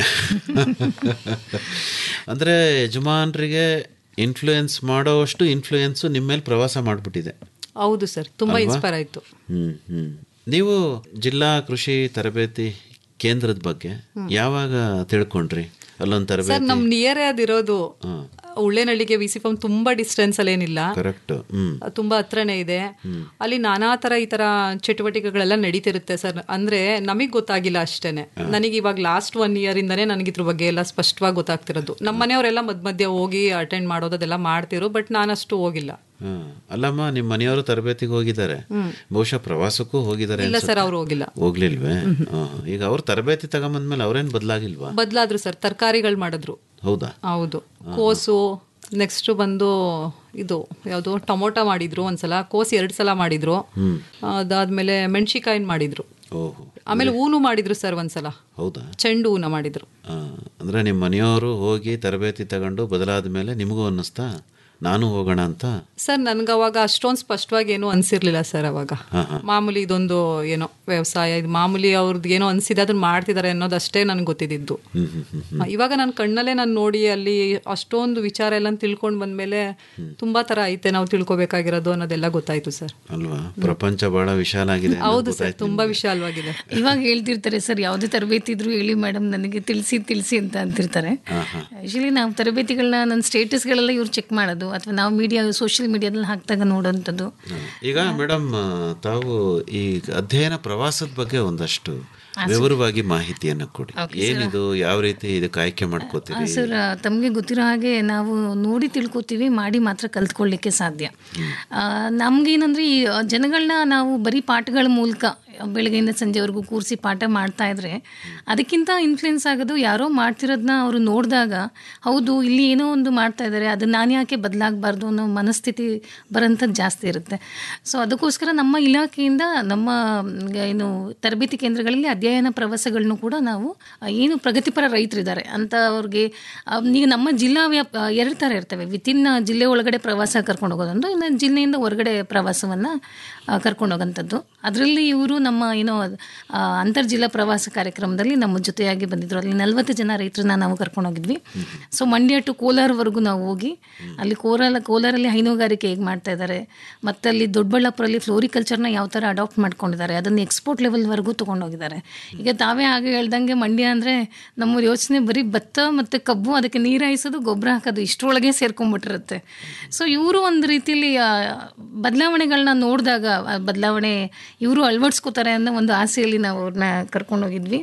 ಅಂದ್ರೆ ಯಜಮಾನ್ರಿಗೆ ಇನ್ಫ್ಲೂಯೆನ್ಸ್ ಮಾಡೋವಷ್ಟು ಇನ್ಫ್ಲೂಯೆನ್ಸು ನಿಮ್ಮ ಮೇಲೆ ಪ್ರವಾಸ ಮಾಡಿಬಿಟ್ಟಿದೆ ಹೌದು ಸರ್ ತುಂಬಾ ಇನ್ಸ್ಪೈರ್ ಆಯ್ತು ಹ್ಮ್ ಹ್ಮ್ ನೀವು ಜಿಲ್ಲಾ ಕೃಷಿ ತರಬೇತಿ ಕೇಂದ್ರದ ಬಗ್ಗೆ ಯಾವಾಗ ತಿಳ್ಕೊಂಡ್ರಿ ಅಲ್ಲೊಂದು ಸರ್ ತರಬೇತಿ ನಮ್ ನಿಯರೇ ಅದಿರೋದು ಉಳ್ಳೇನಳ್ಳಿಗೆ ವಿ ಸಿ ಫಾರ್ಮ್ ತುಂಬಾ ಡಿಸ್ಟೆನ್ಸ್ ಅಲ್ಲಿ ಏನಿಲ್ಲ ಕರೆಕ್ಟ್ ಹ್ಮ್ ತುಂಬಾ ಹತ್ರನೇ ಇದೆ ಅಲ್ಲಿ ನಾನಾ ತರ ಈ ತರ ಚಟುವಟಿಕೆಗಳೆಲ್ಲ ನಡೀತಿರುತ್ತೆ ಸರ್ ಅಂದ್ರೆ ನಮಗ್ ಗೊತ್ತಾಗಿಲ್ಲ ಅಷ್ಟೇನೆ ನನಗೆ ಇವಾಗ ಲಾಸ್ಟ್ ಒನ್ ಇಯರ್ ಇಂದಾನೇ ನನಗೆ ಇದ್ರ ಬಗ್ಗೆ ಎಲ್ಲ ಸ್ಪಷ್ಟವಾಗಿ ಗೊತ್ತಾಗ್ತಿರೋದು ನಮ್ಮ ಮನೆಯವರೆಲ್ಲ ಮಧ್ಯ ಮಧ್ಯ ಹೋಗಿ ಅಟೆಂಡ್ ಮಾಡೋದೆಲ್ಲ ಮಾಡ್ತಿರೋ ಬಟ್ ನಾನಷ್ಟು ಹೋಗಿಲ್ಲ ಹಾ. ಅಲ್ಲಮ್ಮ ನಿಮ್ಮ ಮನೆಯವರು ತರಬೇತಿಗೆ ಹೋಗಿದ್ದಾರೆ ಬಹುಶಃ ಪ್ರವಾಸಕ್ಕೂ ಹೋಗಿದ್ದಾರೆ ಇಲ್ಲ ಅನ್ಸುತ್ತೆ. ಸರ್ ಅವ್ರು ಹೋಗಿಲ್ಲ ಹೋಗ್ಲಿಲ್ವೇ ಹಾ. ಈಗ ಅವ್ರು ತರಬೇತಿ ತಗೊಂಬಂದ್ಮೇಲೆ ಅವ್ರೇನ್ ಬದಲಾಗಿಲ್ವಾ ಬದಲಾದ್ರು ಸರ್ ತರಕಾರಿಗಳು ಮಾಡಿದ್ರು ಹೌದಾ ಹೌದು ಕೋಸು ನೆಕ್ಸ್ಟ್ ಬಂದು ಇದು ಯಾವುದು ಟೊಮೊಟೊ ಮಾಡಿದ್ರು ಒಂದ್ಸಲ ಕೋಸು ಎರಡು ಸಲ ಮಾಡಿದ್ರು ಅದಾದ್ಮೇಲೆ ಮೆಣಸಿಕಾಯಿನ ಮಾಡಿದ್ರು ಓಹೋ ಆಮೇಲೆ ಹೂನು ಮಾಡಿದ್ರು ಸರ್ ಒಂದ್ಸಲ ಹೌದಾ ಚೆಂಡು ಹೂನ ಮಾಡಿದ್ರು ಆ, ಅಂದ್ರೆ ನಿಮ್ಮ ಮನೆಯವರು ಹೋಗಿ ತರಬೇತಿ ತಗೊಂಡು ಬದಲಾದ ಮೇಲೆ ನಿಮಗೂ ಅನ್ನಿಸ್ತಾ ನಾನು ಹೋಗೋಣ ಅಂತ ಸರ್ ನನ್ಗೆ ಅವಾಗ ಅಷ್ಟೊಂದು ಸ್ಪಷ್ಟವಾಗಿ ಏನೂ ಅನ್ಸಿರ್ಲಿಲ್ಲ ಸರ್ ಅವಾಗ ಮಾಮೂಲಿ ಇದೊಂದು ಏನೋ ವ್ಯವಸಾಯ ಇದು ಮಾಮೂಲಿ ಅವ್ರದ್ದು ಏನೋ ಅನ್ಸಿದೆ ಅದನ್ನ ಮಾಡ್ತಿದ್ದಾರೆ ಅನ್ನೋದಷ್ಟೇ ನನ್ಗೆ ಗೊತ್ತಿದ್ದು ಹ್ಮ್ ಹ್ಮ್ ಹ್ಮ್ ಇವಾಗ ನನ್ನ ಕಣ್ಣಲ್ಲೇ ನಾನು ನೋಡಿ ಅಲ್ಲಿ ಅಷ್ಟೊಂದು ವಿಚಾರ ಎಲ್ಲ ತಿಳ್ಕೊಂಡು ಬಂದ್ಮೇಲೆ ತುಂಬಾ ತರ ಐತೆ ನಾವು ತಿಳ್ಕೊಬೇಕಾಗಿರೋದು ಅನ್ನೋದೆಲ್ಲ ಗೊತ್ತಾಯ್ತು ಸರ್ ಅಲ್ವಾ ಪ್ರಪಂಚ ಬಹಳ ವಿಶಾಲ ಆಗಿದೆ ಅನ್ನೋದು ಹೌದು ಸರ್ ಗೊತ್ತಾಯ್ತು ತುಂಬಾ ವಿಶಾಲವಾಗಿದೆ ಇವಾಗ ಹೇಳ್ತಿರ್ತಾರೆ ಸರ್ ಯಾವುದೇ ತರಬೇತಿ ಇದ್ರು ಹೇಳಿ ಮೇಡಮ್ ನನಗೆ ತಿಳಿಸಿ ತಿಳಿಸಿ ಅಂತ ಅಂತಿರ್ತಾರೆ ಆ್ಯಕ್ಚುಲಿ ನಾವು ತರಬೇತಿಗಳನ್ನ ನನ್ನ ಸ್ಟೇಟಸ್ಗಳೆಲ್ಲ ಇವ್ರು ಚೆಕ್ ಮಾಡೋದು ಅಥವಾ ನಾವು ಮೀಡಿಯಾ ಸೋಷಿಯಲ್ ಮೀಡಿಯಾದಲ್ಲಿ ಹಾಕ್ದಾಗ ನೋಡೋಂಥದ್ದು ಈಗ ಮೇಡಮ್ ತಾವು ಈ ಅಧ್ಯಯನ ಪ್ರವಾಸದ ಬಗ್ಗೆ ಒಂದಷ್ಟು ವಿವರವಾಗಿ ಮಾಹಿತಿಯನ್ನು ಕೊಡಿ ಏನಿದು ಯಾವ ರೀತಿ ಇದಕ್ಕೆ ಆಯ್ಕೆ ಮಾಡ್ಕೋತೀರಿ ಸರ್ ತಮಗೆ ಗೊತ್ತಿರೋ ಹಾಗೆ ನಾವು ನೋಡಿ ತಿಳ್ಕೊತೀವಿ ಮಾಡಿ ಮಾತ್ರ ಕಲ್ತ್ಕೊಳ್ಳಿಕ್ಕೆ ಸಾಧ್ಯ ಆ, ನಮ್ಗೇನಂದ್ರೆ ಈ ಜನಗಳನ್ನ ನಾವು ಬರೀ ಪಾಠಗಳ ಮೂಲಕ ಬೆಳಗ್ಗೆಯಿಂದ ಸಂಜೆವರೆಗೂ ಕೂರಿಸಿ ಪಾಠ ಮಾಡ್ತಾ ಇದ್ರೆ ಅದಕ್ಕಿಂತ ಇನ್ಫ್ಲುಯೆನ್ಸ್ ಆಗೋದು ಯಾರೋ ಮಾಡ್ತಿರೋದನ್ನ ಅವರು ನೋಡಿದಾಗ ಹೌದು ಇಲ್ಲಿ ಏನೋ ಒಂದು ಮಾಡ್ತಾ ಇದ್ದಾರೆ ಅದು ನಾನು ಯಾಕೆ ಬದಲಾಗಬಾರ್ದು ಅನ್ನೋ ಮನಸ್ಥಿತಿ ಬರೋಂಥದ್ದು ಜಾಸ್ತಿ ಇರುತ್ತೆ ಸೊ ಅದಕ್ಕೋಸ್ಕರ ನಮ್ಮ ಇಲಾಖೆಯಿಂದ ನಮ್ಮ ಮ್, ಏನು ತರಬೇತಿ ಕೇಂದ್ರಗಳಲ್ಲಿ ಅಧ್ಯಯನ ಪ್ರವಾಸಗಳನ್ನು ಕೂಡ ನಾವು ಆ, ಏನು ಪ್ರಗತಿಪರ ರೈತರಿದ್ದಾರೆ ಅಂತ ಅವ್ರಿಗೆ ಆ, ಈಗ ನಮ್ಮ ಜಿಲ್ಲಾ ವ್ಯಾಪ್ ಎರಡು ಥರ ಇರ್ತವೆ ವಿತಿನ್ ಜಿಲ್ಲೆ ಒಳಗಡೆ ಪ್ರವಾಸ ಕರ್ಕೊಂಡು ಹೋಗೋದೊಂದು ಇನ್ನು ಜಿಲ್ಲೆಯಿಂದ ಹೊರಗಡೆ ಪ್ರವಾಸವನ್ನು ಕರ್ಕೊಂಡು ಹೋಗೋಂಥದ್ದು ಅದರಲ್ಲಿ ಇವರು ನಮ್ಮ ಏನೋ ಆ, ಅಂತರ್ಜಿಲ್ಲಾ ಪ್ರವಾಸ ಕಾರ್ಯಕ್ರಮದಲ್ಲಿ ನಮ್ಮ ಜೊತೆಯಾಗಿ ಬಂದಿದ್ರು ಅಲ್ಲಿ ನಲ್ವತ್ತು ಜನ ರೈತರನ್ನ ನಾವು ಕರ್ಕೊಂಡು ಹೋಗಿದ್ವಿ ಸೊ ಮಂಡ್ಯ ಟು ಕೋಲಾರವರೆಗೂ ನಾವು ಹೋಗಿ ಅಲ್ಲಿ ಕೋಲಾರ ಕೋಲಾರಲ್ಲಿ ಹೈನುಗಾರಿಕೆ ಹೇಗೆ ಮಾಡ್ತಾ ಇದ್ದಾರೆ ಮತ್ತು ಅಲ್ಲಿ ದೊಡ್ಡಬಳ್ಳಾಪುರಲ್ಲಿ ಫ್ಲೋರಿಕಲ್ಚರ್ನ ಯಾವ ಥರ ಅಡಾಪ್ಟ್ ಮಾಡ್ಕೊಂಡಿದ್ದಾರೆ ಅದನ್ನು ಎಕ್ಸ್ಪೋರ್ಟ್ ಲೆವೆಲ್ವರೆಗೂ ತೊಗೊಂಡೋಗಿದ್ದಾರೆ ಈಗ ತಾವೇ ಹಾಗೆ ಹೇಳ್ದಂಗೆ ಮಂಡ್ಯ ಅಂದರೆ ನಮ್ಮ ಯೋಚನೆ ಬರೀ ಭತ್ತ ಮತ್ತು ಕಬ್ಬು ಅದಕ್ಕೆ ನೀರು ಹಾಯಿಸೋದು ಗೊಬ್ಬರ ಹಾಕೋದು ಇಷ್ಟರೊಳಗೆ ಸೇರ್ಕೊಂಡ್ಬಿಟ್ಟಿರುತ್ತೆ ಸೊ ಇವರು ಒಂದು ರೀತಿಯಲ್ಲಿ ಬದಲಾವಣೆಗಳನ್ನ ನೋಡಿದಾಗ ಬದಲಾವಣೆ ಇವರು ಅಳವಡಿಸ್ಕೋತಾರೆ ಅನ್ನೋ ಒಂದು ಆಸೆಯಲ್ಲಿ ನಾವು ಅವ್ರನ್ನ ಕರ್ಕೊಂಡೋಗಿದ್ವಿ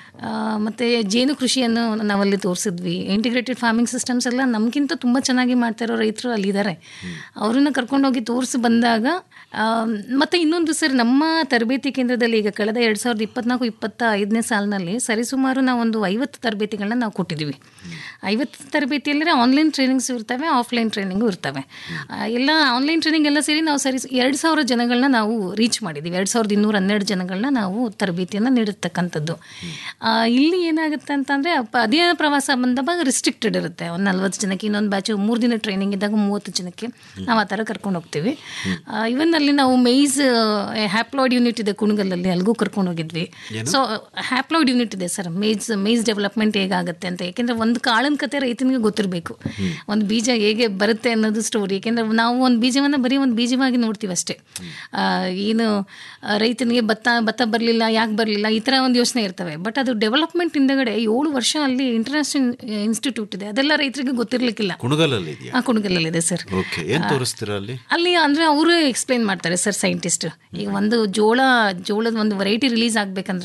ಮತ್ತು ಜೇನು ಕೃಷಿಯನ್ನು ನಾವಲ್ಲಿ ತೋರಿಸಿದ್ವಿ ಇಂಟಿಗ್ರೇಟೆಡ್ ಫಾರ್ಮಿಂಗ್ ಸಿಸ್ಟಮ್ಸ್ ಎಲ್ಲ ನಮಗಿಂತ ತುಂಬ ಚೆನ್ನಾಗಿ ಮಾಡ್ತಾ ಇರೋ ರೈತರು ಅಲ್ಲಿದ್ದಾರೆ ಅವ್ರನ್ನ ಕರ್ಕೊಂಡೋಗಿ ತೋರಿಸಿ ಬಂದಾಗ ಆ, ಮತ್ತೆ ಇನ್ನೊಂದು ಸರ್ ನಮ್ಮ ತರಬೇತಿ ಕೇಂದ್ರದಲ್ಲಿ ಈಗ ಕಳೆದ ಎರಡು ಸಾವಿರದ ಇಪ್ಪತ್ನಾಲ್ಕು ಇಪ್ಪತ್ತ ಐದನೇ ಸಾಲಿನಲ್ಲಿ ಸರಿಸುಮಾರು ನಾವೊಂದು ಐವತ್ತು ತರಬೇತಿಗಳನ್ನ ನಾವು ಕೊಟ್ಟಿದ್ದೀವಿ ಐವತ್ತು ತರಬೇತಿ ಅಂದರೆ ಆನ್ಲೈನ್ ಟ್ರೈನಿಂಗ್ಸ್ ಇರ್ತವೆ ಆಫ್ಲೈನ್ ಟ್ರೈನಿಂಗು ಇರ್ತವೆ ಆ, ಎಲ್ಲ ಆನ್ಲೈನ್ ಟ್ರೈನಿಂಗ್ ಎಲ್ಲ ಸೇರಿ ನಾವು ಸರಿ ಎರಡು ಸಾವಿರ ಜನಗಳನ್ನ ನಾವು ರೀಚ್ ಮಾಡಿದ್ದೀವಿ ಎರಡು ಸಾವಿರದ ಇನ್ನೂರ ಹನ್ನೆರಡು ಜನಗಳನ್ನ ನಾವು ತರಬೇತಿಯನ್ನು ನೀಡಿರ್ತಕ್ಕಂಥದ್ದು ಆ, ಇಲ್ಲಿ ಏನಾಗುತ್ತೆ ಅಂತಂದರೆ ಅಧ್ಯಯನ ಪ್ರವಾಸ ಬಂದಾಗ ರಿಸ್ಟ್ರಿಕ್ಟೆಡ್ ಇರುತ್ತೆ ಒಂದು ನಲ್ವತ್ತು ಜನಕ್ಕೆ ಇನ್ನೊಂದು ಬ್ಯಾಚು ಮೂರು ದಿನ ಟ್ರೈನಿಂಗ್ ಇದ್ದಾಗ ಮೂವತ್ತು ಜನಕ್ಕೆ ನಾವು ಆ ಥರ ಕರ್ಕೊಂಡು ಹೋಗ್ತೀವಿ ಇವನ್ ಅಲ್ಲಿ ನಾವು ಮೇಯ್ಸ್ ಹ್ಯಾಪ್ಲಾಯ್ಡ್ ಯೂನಿಟ್ ಇದೆ ಕುಣಗಲಲ್ಲಿ ಅಲ್ಲಿಗೂ ಕರ್ಕೊಂಡು ಹೋಗಿದ್ವಿ ಸೊ ಹ್ಯಾಪ್ಲಾಯ್ಡ್ ಯೂನಿಟ್ ಇದೆ ಸರ್ ಮೇಜ್ ಮೇಜ್ ಡೆವಲಪ್ಮೆಂಟ್ ಹೇಗಾಗುತ್ತೆ ಅಂತ ಯಾಕೆಂದರೆ ಒಂದು ಕಾಳಿನ ಕತೆ ರೈತನಿಗೆ ಗೊತ್ತಿರಬೇಕು ಒಂದು ಬೀಜ ಹೇಗೆ ಬರುತ್ತೆ ಅನ್ನೋದು ಸ್ಟೋರಿ ಯಾಕೆಂದರೆ ನಾವು ಒಂದು ಬೀಜವನ್ನು ಬರೀ ಒಂದು ಬೀಜವಾಗಿ ನೋಡ್ತೀವಿ ಅಷ್ಟೇ ಆ, ಏನು ಆ, ರೈತನಿಗೆ ಭತ್ತ ಭತ್ತ ಬರಲಿಲ್ಲ ಯಾಕೆ ಬರಲಿಲ್ಲ ಈ ಥರ ಒಂದು ಯೋಚನೆ ಇರ್ತವೆ ಬಟ್ ಅದು ಡೆವಲಪ್ಮೆಂಟ್ ಹಿಂದಗಡೆ ಏಳು ವರ್ಷ ಅಲ್ಲಿ ಇಂಟರ್ನ್ಯಾಷನಲ್ ಇನ್ಸ್ಟಿಟ್ಯೂಟ್ ಇದೆ ಅದೆಲ್ಲ ರೈತರಿಗೆ ಗೊತ್ತಿರಲಿಕ್ಕಿಲ್ಲ ಕುಣಗಲಲ್ಲಿ ಇದೆಯಾ ಆ ಕುಣಗಲಲ್ಲಿದೆ ಸರ್ ಓಕೆ ಏನ್ ತೋರಿಸ್ತೀರಾ ಅಲ್ಲಿ ಅಲ್ಲಿ ಅಂದರೆ ಅವರು ಎಕ್ಸ್ಪ್ಲೈನ್ ಮಾಡ್ತಾರೆ ಸರ್ ಸೈಂಟಿಸ್ಟ್ ಈಗ ಒಂದು ಜೋಳ ಜೋಳದ ಒಂದು ವೆರೈಟಿ ರಿಲೀಸ್ ಆಗಬೇಕಂದ್ರೆ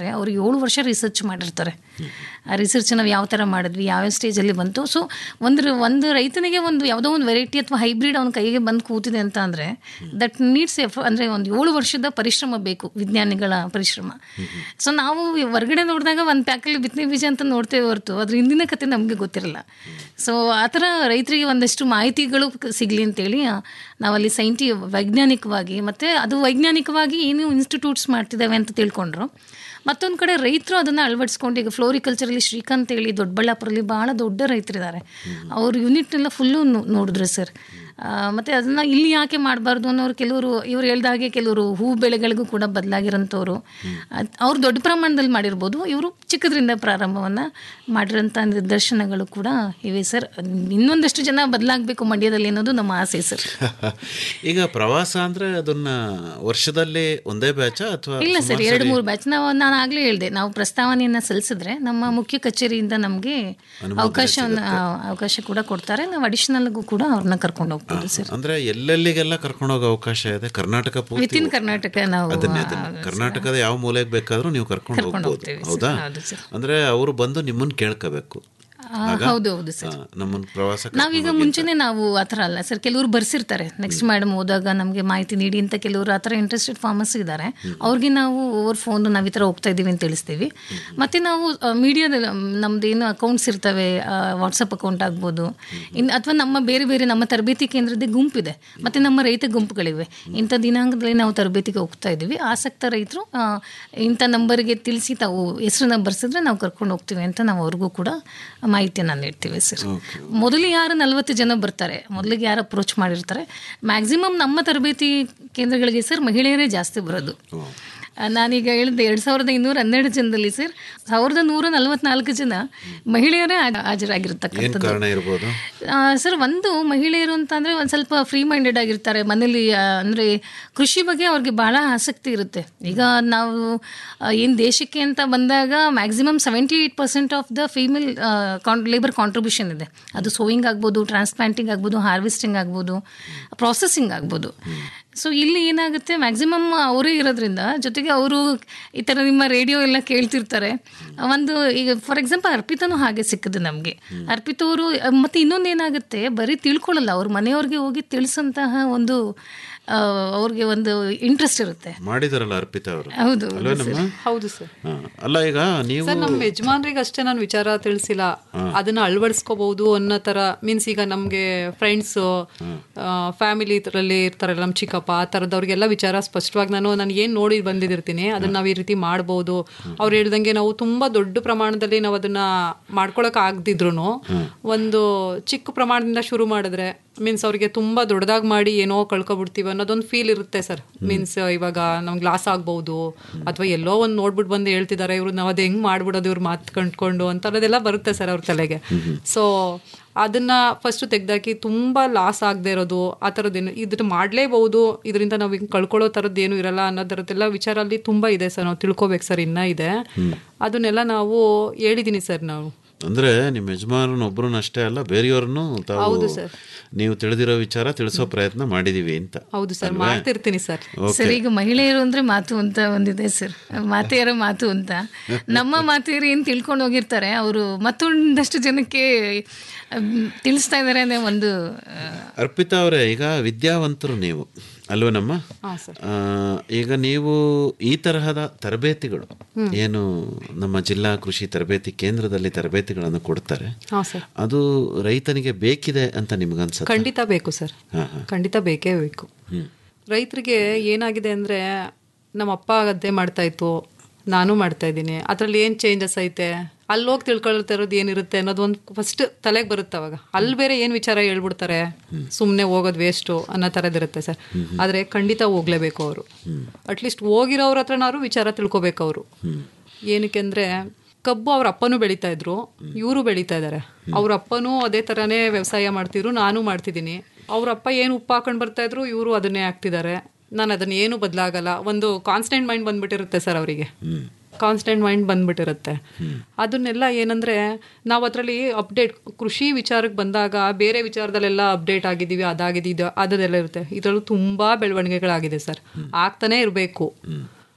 ಅಂದರೆ ಅವ್ರು ಏಳು ವರ್ಷ ರಿಸರ್ಚ್ ಮಾಡಿರ್ತಾರೆ ಆ ರಿಸರ್ಚ್ ನಾವು ಯಾವ ಥರ ಮಾಡಿದ್ವಿ ಯಾವ್ಯಾವ ಸ್ಟೇಜಲ್ಲಿ ಬಂತು ಸೊ ಒಂದು ಒಂದು ರೈತನಿಗೆ ಒಂದು ಯಾವುದೋ ಒಂದು ವೆರೈಟಿ ಅಥವಾ ಹೈಬ್ರಿಡ್ ಅವನ ಕೈಗೆ ಬಂದು ಕೂತಿದೆ ಅಂತ ಅಂದರೆ ದಟ್ ನೀಡ್ಸ್ ಎಫ್ ಅಂದರೆ ಒಂದು ಏಳು ವರ್ಷದ ಪರಿಶ್ರಮ ಬೇಕು ವಿಜ್ಞಾನಿಗಳ ಪರಿಶ್ರಮ ಸೊ ನಾವು ಹೊರಗಡೆ ನೋಡಿದಾಗ ಒಂದು ಪ್ಯಾಕಲ್ಲಿ ಬಿತ್ತನೆ ಬೀಜ ಅಂತ ನೋಡ್ತೇವೆ ಹೊರತು ಅದ್ರ ಹಿಂದಿನ ಕತೆ ನಮಗೆ ಗೊತ್ತಿರಲ್ಲ ಸೊ ಆ ಥರ ರೈತರಿಗೆ ಒಂದಷ್ಟು ಮಾಹಿತಿಗಳು ಸಿಗಲಿ ಅಂತೇಳಿ ಆ, ನಾವಲ್ಲಿ ಸೈಂಟಿ ವೈಜ್ಞಾನಿಕವಾಗಿ ಮತ್ತು ಅದು ವೈಜ್ಞಾನಿಕವಾಗಿ ಏನು ಇನ್ಸ್ಟಿಟ್ಯೂಟ್ಸ್ ಮಾಡ್ತಿದ್ದಾವೆ ಅಂತ ತಿಳ್ಕೊಂಡ್ರು ಮತ್ತೊಂದು ಕಡೆ ರೈತರು ಅದನ್ನು ಅಳವಡಿಸ್ಕೊಂಡು ಈಗ ಫ್ಲೋರಿಕಲ್ಚರಲ್ಲಿ ಶ್ರೀಕಾಂತ್ ಹೇಳಿ ದೊಡ್ಡಬಳ್ಳಾಪುರಲ್ಲಿ ಭಾಳ ದೊಡ್ಡ ರೈತರಿದ್ದಾರೆ ಅವ್ರ ಯೂನಿಟ್ನೆಲ್ಲ ಫುಲ್ಲು ನೋಡಿದ್ರು ಸರ್ ಮತ್ತು ಅದನ್ನು ಇಲ್ಲಿ ಯಾಕೆ ಮಾಡಬಾರ್ದು ಅನ್ನೋರು ಕೆಲವರು ಇವ್ರು ಹೇಳ್ದಾಗೆ ಕೆಲವರು ಹೂ ಬೆಳೆಗಳಿಗೂ ಕೂಡ ಬದಲಾಗಿರೋಂಥವ್ರು ಅವ್ರು ದೊಡ್ಡ ಪ್ರಮಾಣದಲ್ಲಿ ಮಾಡಿರ್ಬೋದು ಇವರು ಚಿಕ್ಕದ್ರಿಂದ ಪ್ರಾರಂಭವನ್ನು ಮಾಡಿರೋಂಥ ನಿದರ್ಶನಗಳು ಕೂಡ ಇವೆ ಸರ್ ಇನ್ನೊಂದಷ್ಟು ಜನ ಬದಲಾಗಬೇಕು ಮಂಡ್ಯದಲ್ಲಿ ಅನ್ನೋದು ನಮ್ಮ ಆಸೆ ಸರ್ ಈಗ ಪ್ರವಾಸ ಅಂದ್ರೆ ಅದನ್ನ ವರ್ಷದಲ್ಲಿ ಒಂದೇ ಬ್ಯಾಚ ಅಥವಾ ಇಲ್ಲ ಸರ್ ಎರಡು ಮೂರು ಬ್ಯಾಚ್ ನಾವು ನಾನು ಆಗಲೇ ಹೇಳಿದೆ ನಾವು ಪ್ರಸ್ತಾವನೆಯನ್ನು ಸಲ್ಲಿಸಿದ್ರೆ ನಮ್ಮ ಮುಖ್ಯ ಕಚೇರಿಯಿಂದ ನಮಗೆ ಅವಕಾಶವನ್ನು ಅವಕಾಶ ಕೂಡ ಕೊಡ್ತಾರೆ ನಾವು ಅಡಿಷನಲ್ಗೂ ಕೂಡ ಅವ್ರನ್ನ ಕರ್ಕೊಂಡು ಹೋಗ್ಬೋದು ಸರ್ ಅಂದ್ರೆ ಎಲ್ಲೆಲ್ಲಿಗೆಲ್ಲ ಕರ್ಕೊಂಡು ಹೋಗೋ ಅವಕಾಶ ಇದೆ ಕರ್ನಾಟಕ ಪೂರ್ತಿ ವಿತಿನ್ ಕರ್ನಾಟಕ ನಾವು ಅದನ್ನೇ ಅದನ್ನೇ ಕರ್ನಾಟಕದ ಯಾವ ಮೂಲೆಗೆ ಬೇಕಾದ್ರೂ ನೀವು ಕರ್ಕೊಂಡು ಕರ್ಕೊಂಡು ಹೋಗ್ಬೋದು ಹೋಗ್ತೇವೆ ಸರ್. ಹೌದಾ ಹೌದು ಸರ್. ಅಂದ್ರೆ ಅವರು ಬಂದು ನಿಮ್ಮನ್ನ ಕೇಳ್ಕೋಬೇಕು ಆ, ಹೌದು ಹೌದು ಸರ್ ನಮ್ಮನ್ನ ಪ್ರವಾಸ ನಾವೀಗ ಮುಂಚೆನೆ ನಾವು ಆ ಥರ ಅಲ್ಲ ಸರ್ ಕೆಲವರು ಬರ್ಸಿರ್ತಾರೆ ನೆಕ್ಸ್ಟ್ ಮೇಡಮ್ ಹೋದಾಗ ನಮಗೆ ಮಾಹಿತಿ ನೀಡಿ ಅಂತ ಕೆಲವರು ಆ ಥರ ಇಂಟ್ರೆಸ್ಟೆಡ್ ಫಾರ್ಮರ್ಸ್ ಇದ್ದಾರೆ ಅವ್ರಿಗೆ ನಾವು ಓವರ್ ಫೋನ್ ನಾವು ಈ ಥರ ಹೋಗ್ತಾ ಇದ್ದೀವಿ ಅಂತ ತಿಳಿಸ್ತೀವಿ ಮತ್ತು ನಾವು ಮೀಡಿಯಾದಲ್ಲಿ ನಮ್ದು ಏನು ಅಕೌಂಟ್ಸ್ ಇರ್ತವೆ ವಾಟ್ಸಪ್ ಅಕೌಂಟ್ ಆಗ್ಬೋದು ಇನ್ನು ಅಥವಾ ನಮ್ಮ ಬೇರೆ ಬೇರೆ ನಮ್ಮ ತರಬೇತಿ ಕೇಂದ್ರದೇ ಗುಂಪಿದೆ ಮತ್ತು ನಮ್ಮ ರೈತ ಗುಂಪುಗಳಿವೆ ಇಂಥ ದಿನಾಂಕದಲ್ಲಿ ನಾವು ತರಬೇತಿಗೆ ಹೋಗ್ತಾ ಇದ್ದೀವಿ ಆಸಕ್ತ ರೈತರು ಆ, ಇಂಥ ನಂಬರ್ಗೆ ತಿಳಿಸಿ ತಾವು ಹೆಸರನ್ನ ಬರ್ಸಿದ್ರೆ ನಾವು ಕರ್ಕೊಂಡು ಹೋಗ್ತೀವಿ ಅಂತ ನಾವು ಅವ್ರಿಗೂ ಕೂಡ ಮಾಹಿತಿಯನ್ನು ನೀಡ್ತೀವಿ ಸರ್ ಮೊದಲು ಯಾರು ನಲವತ್ತು ಜನ ಬರ್ತಾರೆ ಮೊದಲಿಗೆ ಯಾರು ಅಪ್ರೋಚ್ ಮಾಡಿರ್ತಾರೆ ಮ್ಯಾಕ್ಸಿಮಮ್ ನಮ್ಮ ತರಬೇತಿ ಕೇಂದ್ರಗಳಿಗೆ ಸರ್ ಮಹಿಳೆಯರೇ ಜಾಸ್ತಿ ಬರೋದು ಆ, ನಾನೀಗ ಹೇಳಿದೆ ಎರಡು ಸಾವಿರದ ಇನ್ನೂರ ಹನ್ನೆರಡು ಜನದಲ್ಲಿ ಸರ್ ಸಾವಿರದ ನೂರ ನಲವತ್ನಾಲ್ಕು ಜನ ಮಹಿಳೆಯರೇ ಹಾಜ- ಏನ್ ಹಾಜರಾಗಿರ್ತಕ್ಕಂಥದ್ದು ಕಾರಣ ಇರ್ಬೋದು ಆ, ಸರ್ ಒಂದು ಮಹಿಳೆಯರು ಅಂತಂದರೆ ಒಂದು ಸ್ವಲ್ಪ ಫ್ರೀ ಮೈಂಡೆಡ್ ಆಗಿರ್ತಾರೆ ಮನೇಲಿ ಅಂದರೆ ಕೃಷಿ ಬಗ್ಗೆ ಅವ್ರಿಗೆ ಭಾಳ ಆಸಕ್ತಿ ಇರುತ್ತೆ ಈಗ ನಾವು ಏನು ದೇಶಕ್ಕೆ ಅಂತ ಬಂದಾಗ maximum seventy eight percent of the female ಕಾನ್ ಲೇಬರ್ ಕಾಂಟ್ರಿಬ್ಯೂಷನ್ ಇದೆ ಅದು ಸೋಯಿಂಗ್ ಆಗ್ಬೋದು ಟ್ರಾನ್ಸ್ಪ್ಲಾಂಟಿಂಗ್ ಆಗ್ಬೋದು ಹಾರ್ವೆಸ್ಟಿಂಗ್ ಆಗ್ಬೋದು ಪ್ರಾಸೆಸಿಂಗ್ ಆಗ್ಬೋದು ಸೊ ಇಲ್ಲಿ ಏನಾಗುತ್ತೆ ಮ್ಯಾಕ್ಸಿಮಮ್ ಅವರೇ ಇರೋದ್ರಿಂದ ಜೊತೆಗೆ ಅವರು ಈ ಥರ ನಿಮ್ಮ ರೇಡಿಯೋ ಎಲ್ಲ ಕೇಳ್ತಿರ್ತಾರೆ ಒಂದು ಈಗ ಫಾರ್ ಎಕ್ಸಾಂಪಲ್ ಅರ್ಪಿತನೂ ಹಾಗೆ ಸಿಕ್ಕಿದೆ ನಮಗೆ ಅರ್ಪಿತ ಅವರು ಮತ್ತು ಇನ್ನೊಂದು ಏನಾಗುತ್ತೆ ಬರೀ ತಿಳ್ಕೊಳ್ಳಲ್ಲ ಅವ್ರ ಮನೆಯವ್ರಿಗೆ ಹೋಗಿ ತಿಳಿಸಂತಹ ಒಂದು ಆ, ಅವ್ರಿಗೆ ಒಂದು ಇಂಟ್ರೆಸ್ಟ್ ಇರುತ್ತೆ ಮಾಡಿದಾರಲ್ಲ ಅರ್ಪಿತಾ ಅವರು ಹೌದು ಅಲ್ವೇ ನಮ್ಮ ಹೌದು ಸರ್ ಹಾ. ಅಲ್ಲ ಈಗ ನೀವು ಸರ್ ನಮ್ಮ ಯಜಮಾನ್ರಿಗೆ ಅಷ್ಟೇ ನಾನು ವಿಚಾರ ತಿಳಿಸಿಲ್ಲ ಅದನ್ನ ಅಳವಡಿಸ್ಕೋಬಹುದು ಅನ್ನೋ ತರ ಮೀನ್ಸ್ ಈಗ ನಮ್ಗೆ ಫ್ರೆಂಡ್ಸ್ ಫ್ಯಾಮಿಲಿ ಇದರಲ್ಲಿ ಇರ್ತಾರಲ್ಲ ನಮ್ಮ ಚಿಕ್ಕಪ್ಪ ಆ ಥರದವ್ರಿಗೆಲ್ಲ ವಿಚಾರ ಸ್ಪಷ್ಟವಾಗಿ ನಾನು ನಾನು ಏನು ನೋಡಿ ಬಂದಿದಿರ್ತೀನಿ ಅದನ್ನ ನಾವು ಈ ರೀತಿ ಮಾಡ್ಬೋದು ಅವ್ರು ಹೇಳ್ದಂಗೆ ನಾವು ತುಂಬಾ ದೊಡ್ಡ ಪ್ರಮಾಣದಲ್ಲಿ ನಾವು ಅದನ್ನ ಮಾಡ್ಕೊಳಕ್ ಆಗದಿದ್ರು ಒಂದು ಚಿಕ್ಕ ಪ್ರಮಾಣದಿಂದ ಶುರು ಮಾಡಿದ್ರೆ ಮೀನ್ಸ್ ಅವ್ರಿಗೆ ತುಂಬಾ ದೊಡ್ಡದಾಗಿ ಮಾಡಿ ಏನೋ ಕಳ್ಕೊಬಿಡ್ತೀವಿ ಅನ್ನೋದೊಂದು ಫೀಲ್ ಇರುತ್ತೆ ಸರ್ ಮೀನ್ಸ್ ಇವಾಗ ನಮ್ಗೆ ಲಾಸ್ ಆಗ್ಬಹುದು ಅಥವಾ ಎಲ್ಲೋ ಒಂದು ನೋಡ್ಬಿಟ್ಟು ಬಂದು ಹೇಳ್ತಿದ್ದಾರೆ ಇವ್ರು ನಾವು ಅದು ಹೆಂಗ್ ಮಾಡ್ಬಿಡೋದು ಇವ್ರು ಮಾತು ಕಂಡ್ಕೊಂಡು ಅಂತಲ್ಲದೆಲ್ಲ ಬರುತ್ತೆ ಸರ್ ಅವ್ರ ತಲೆಗೆ ಸೊ ಅದನ್ನ ಫಸ್ಟ್ ತೆಗ್ದಾಕಿ ತುಂಬಾ ಲಾಸ್ ಆಗದೆ ಇರೋದು ಆ ಥರದ್ದೇನು ಇದನ್ನ ಮಾಡಲೇಬಹುದು ಇದರಿಂದ ನಾವು ಹಿಂಗೆ ಕಳ್ಕೊಳ್ಳೋ ಥರದ್ದು ಏನು ಇರಲ್ಲ ಅನ್ನೋದರದ್ದೆಲ್ಲ ವಿಚಾರ ಅಲ್ಲಿ ತುಂಬಾ ಇದೆ ಸರ್ ನಾವು ತಿಳ್ಕೊಬೇಕು ಸರ್ ಇನ್ನ ಇದೆ ಅದನ್ನೆಲ್ಲ ನಾವು ಹೇಳಿದೀನಿ ಸರ್ ನಾವು ಅಂದ್ರೆ ನಿಮ್ಮ ಯಜಮಾನನ ಒಬ್ರನ್ನ ಅಷ್ಟೇ ಅಲ್ಲ ಬೇರೆಯವ್ರನ್ನು ತಾವು ಹೌದು ಸರ್. ನೀವು ತಿಳಿದಿರೋ ವಿಚಾರ ತಿಳಿಸೋ ಪ್ರಯತ್ನ ಮಾಡಿದೀವಿ ಅಂತ ಹೌದು ಸರ್ ಮಾಡ್ತಿರ್ತೀನಿ ಸರ್ ಸರ್ ಈಗ ಮಹಿಳೆಯರು ಅಂದ್ರೆ ಮಾತು ಅಂತ ಒಂದಿದೆ ಸರ್ ಮಾತೆಯರ ಮಾತು ಅಂತ ನಮ್ಮ ಮಾತೆಯರು ಏನು ತಿಳ್ಕೊಂಡು ಹೋಗಿರ್ತಾರೆ ಅವರು ಮತ್ತೊಂದಷ್ಟು ಜನಕ್ಕೆ ಅಮ್, ತಿಳಿಸ್ತಾ ಇದ್ದಾರೆ ಅನ್ನೋ ಒಂದು ಆ, ಅರ್ಪಿತಾ ಅವರೇ ಈಗ ವಿದ್ಯಾವಂತರು ನೀವು ಅಲ್ವೇನಮ್ಮ ಆ, ಈಗ ನೀವು ಈ ತರಹದ ತರಬೇತಿಗಳು ಏನು ನಮ್ಮ ಜಿಲ್ಲಾ ಕೃಷಿ ತರಬೇತಿ ಕೇಂದ್ರದಲ್ಲಿ ತರಬೇತಿಗಳನ್ನು ಕೊಡ್ತಾರೆ ಹಾ ಸರ್ ಅದು ರೈತನಿಗೆ ಬೇಕಿದೆ ಅಂತ ನಿಮ್ಗನ್ಸುತ್ತೆ ಖಂಡಿತ ಬೇಕು ಸರ್ ಖಂಡಿತ ಬೇಕೇ ಬೇಕು ರೈತರಿಗೆ ಏನಾಗಿದೆ ಅಂದರೆ ನಮ್ಮ ಅಪ್ಪ ಗದ್ದೆ ಮಾಡ್ತಾ ಇತ್ತು ನಾನು ಮಾಡ್ತಾ ಇದ್ದೀನಿ ಅದರಲ್ಲಿ ಏನು ಚೇಂಜಸ್ ಐತೆ ಅಲ್ಲಿ ಹೋಗಿ ತಿಳ್ಕೊಳ್ತಾ ಇರೋದು ಏನಿರುತ್ತೆ ಅನ್ನೋದು ಒಂದು ಫಸ್ಟ್ ತಲೆಗೆ ಬರುತ್ತೆ ಅವಾಗ ಅಲ್ಲಿ ಬೇರೆ ಏನು ವಿಚಾರ ಹೇಳ್ಬಿಡ್ತಾರೆ ಸುಮ್ಮನೆ ಹೋಗೋದು ವೇಸ್ಟು ಅನ್ನೋ ಥರದಿರುತ್ತೆ ಸರ್ ಆದರೆ ಖಂಡಿತ ಹೋಗ್ಲೇಬೇಕು ಅವರು ಅಟ್ಲೀಸ್ಟ್ ಹೋಗಿರೋರ ಹತ್ರನಾದ್ರು ವಿಚಾರ ತಿಳ್ಕೊಬೇಕು ಅವರು ಏನಕ್ಕೆ ಅಂದರೆ ಕಬ್ಬು ಅವ್ರ ಅಪ್ಪನೂ ಬೆಳೀತಾ ಇದ್ರು ಇವರು ಬೆಳೀತಾ ಇದ್ದಾರೆ ಅವ್ರ ಅಪ್ಪನೂ ಅದೇ ಥರನೇ ವ್ಯವಸಾಯ ಮಾಡ್ತಿದ್ರು ನಾನು ಮಾಡ್ತಿದ್ದೀನಿ ಅವ್ರ ಅಪ್ಪ ಏನು ಉಪ್ಪು ಹಾಕೊಂಡು ಬರ್ತಾ ಇದ್ರು ಇವರು ಅದನ್ನೇ ಹಾಕ್ತಿದ್ದಾರೆ ನಾನು ಅದನ್ನ ಏನು ಬದಲಾಗಲ್ಲ ಒಂದು ಕಾನ್ಸ್ಟೆಂಟ್ ಮೈಂಡ್ ಬಂದ್ಬಿಟ್ಟಿರುತ್ತೆ ಸರ್ ಅವರಿಗೆ ಕಾನ್ಸ್ಟೆಂಟ್ ಮೈಂಡ್ ಬಂದ್ಬಿಟ್ಟಿರುತ್ತೆ ಅದನ್ನೆಲ್ಲ ಏನಂದ್ರೆ ನಾವು ಅದರಲ್ಲಿ ಅಪ್ಡೇಟ್ ಕೃಷಿ ವಿಚಾರಕ್ಕೆ ಬಂದಾಗ ಬೇರೆ ವಿಚಾರದಲ್ಲೆಲ್ಲ ಅಪ್ಡೇಟ್ ಆಗಿದ್ದೀವಿ ಅದಾಗಿದ್ದೀವಿ ಅದೆಲ್ಲ ಇರುತ್ತೆ ಇದರಲ್ಲೂ ತುಂಬಾ ಬೆಳವಣಿಗೆಗಳಾಗಿದೆ ಸರ್ ಆಗ್ತಾನೆ ಇರಬೇಕು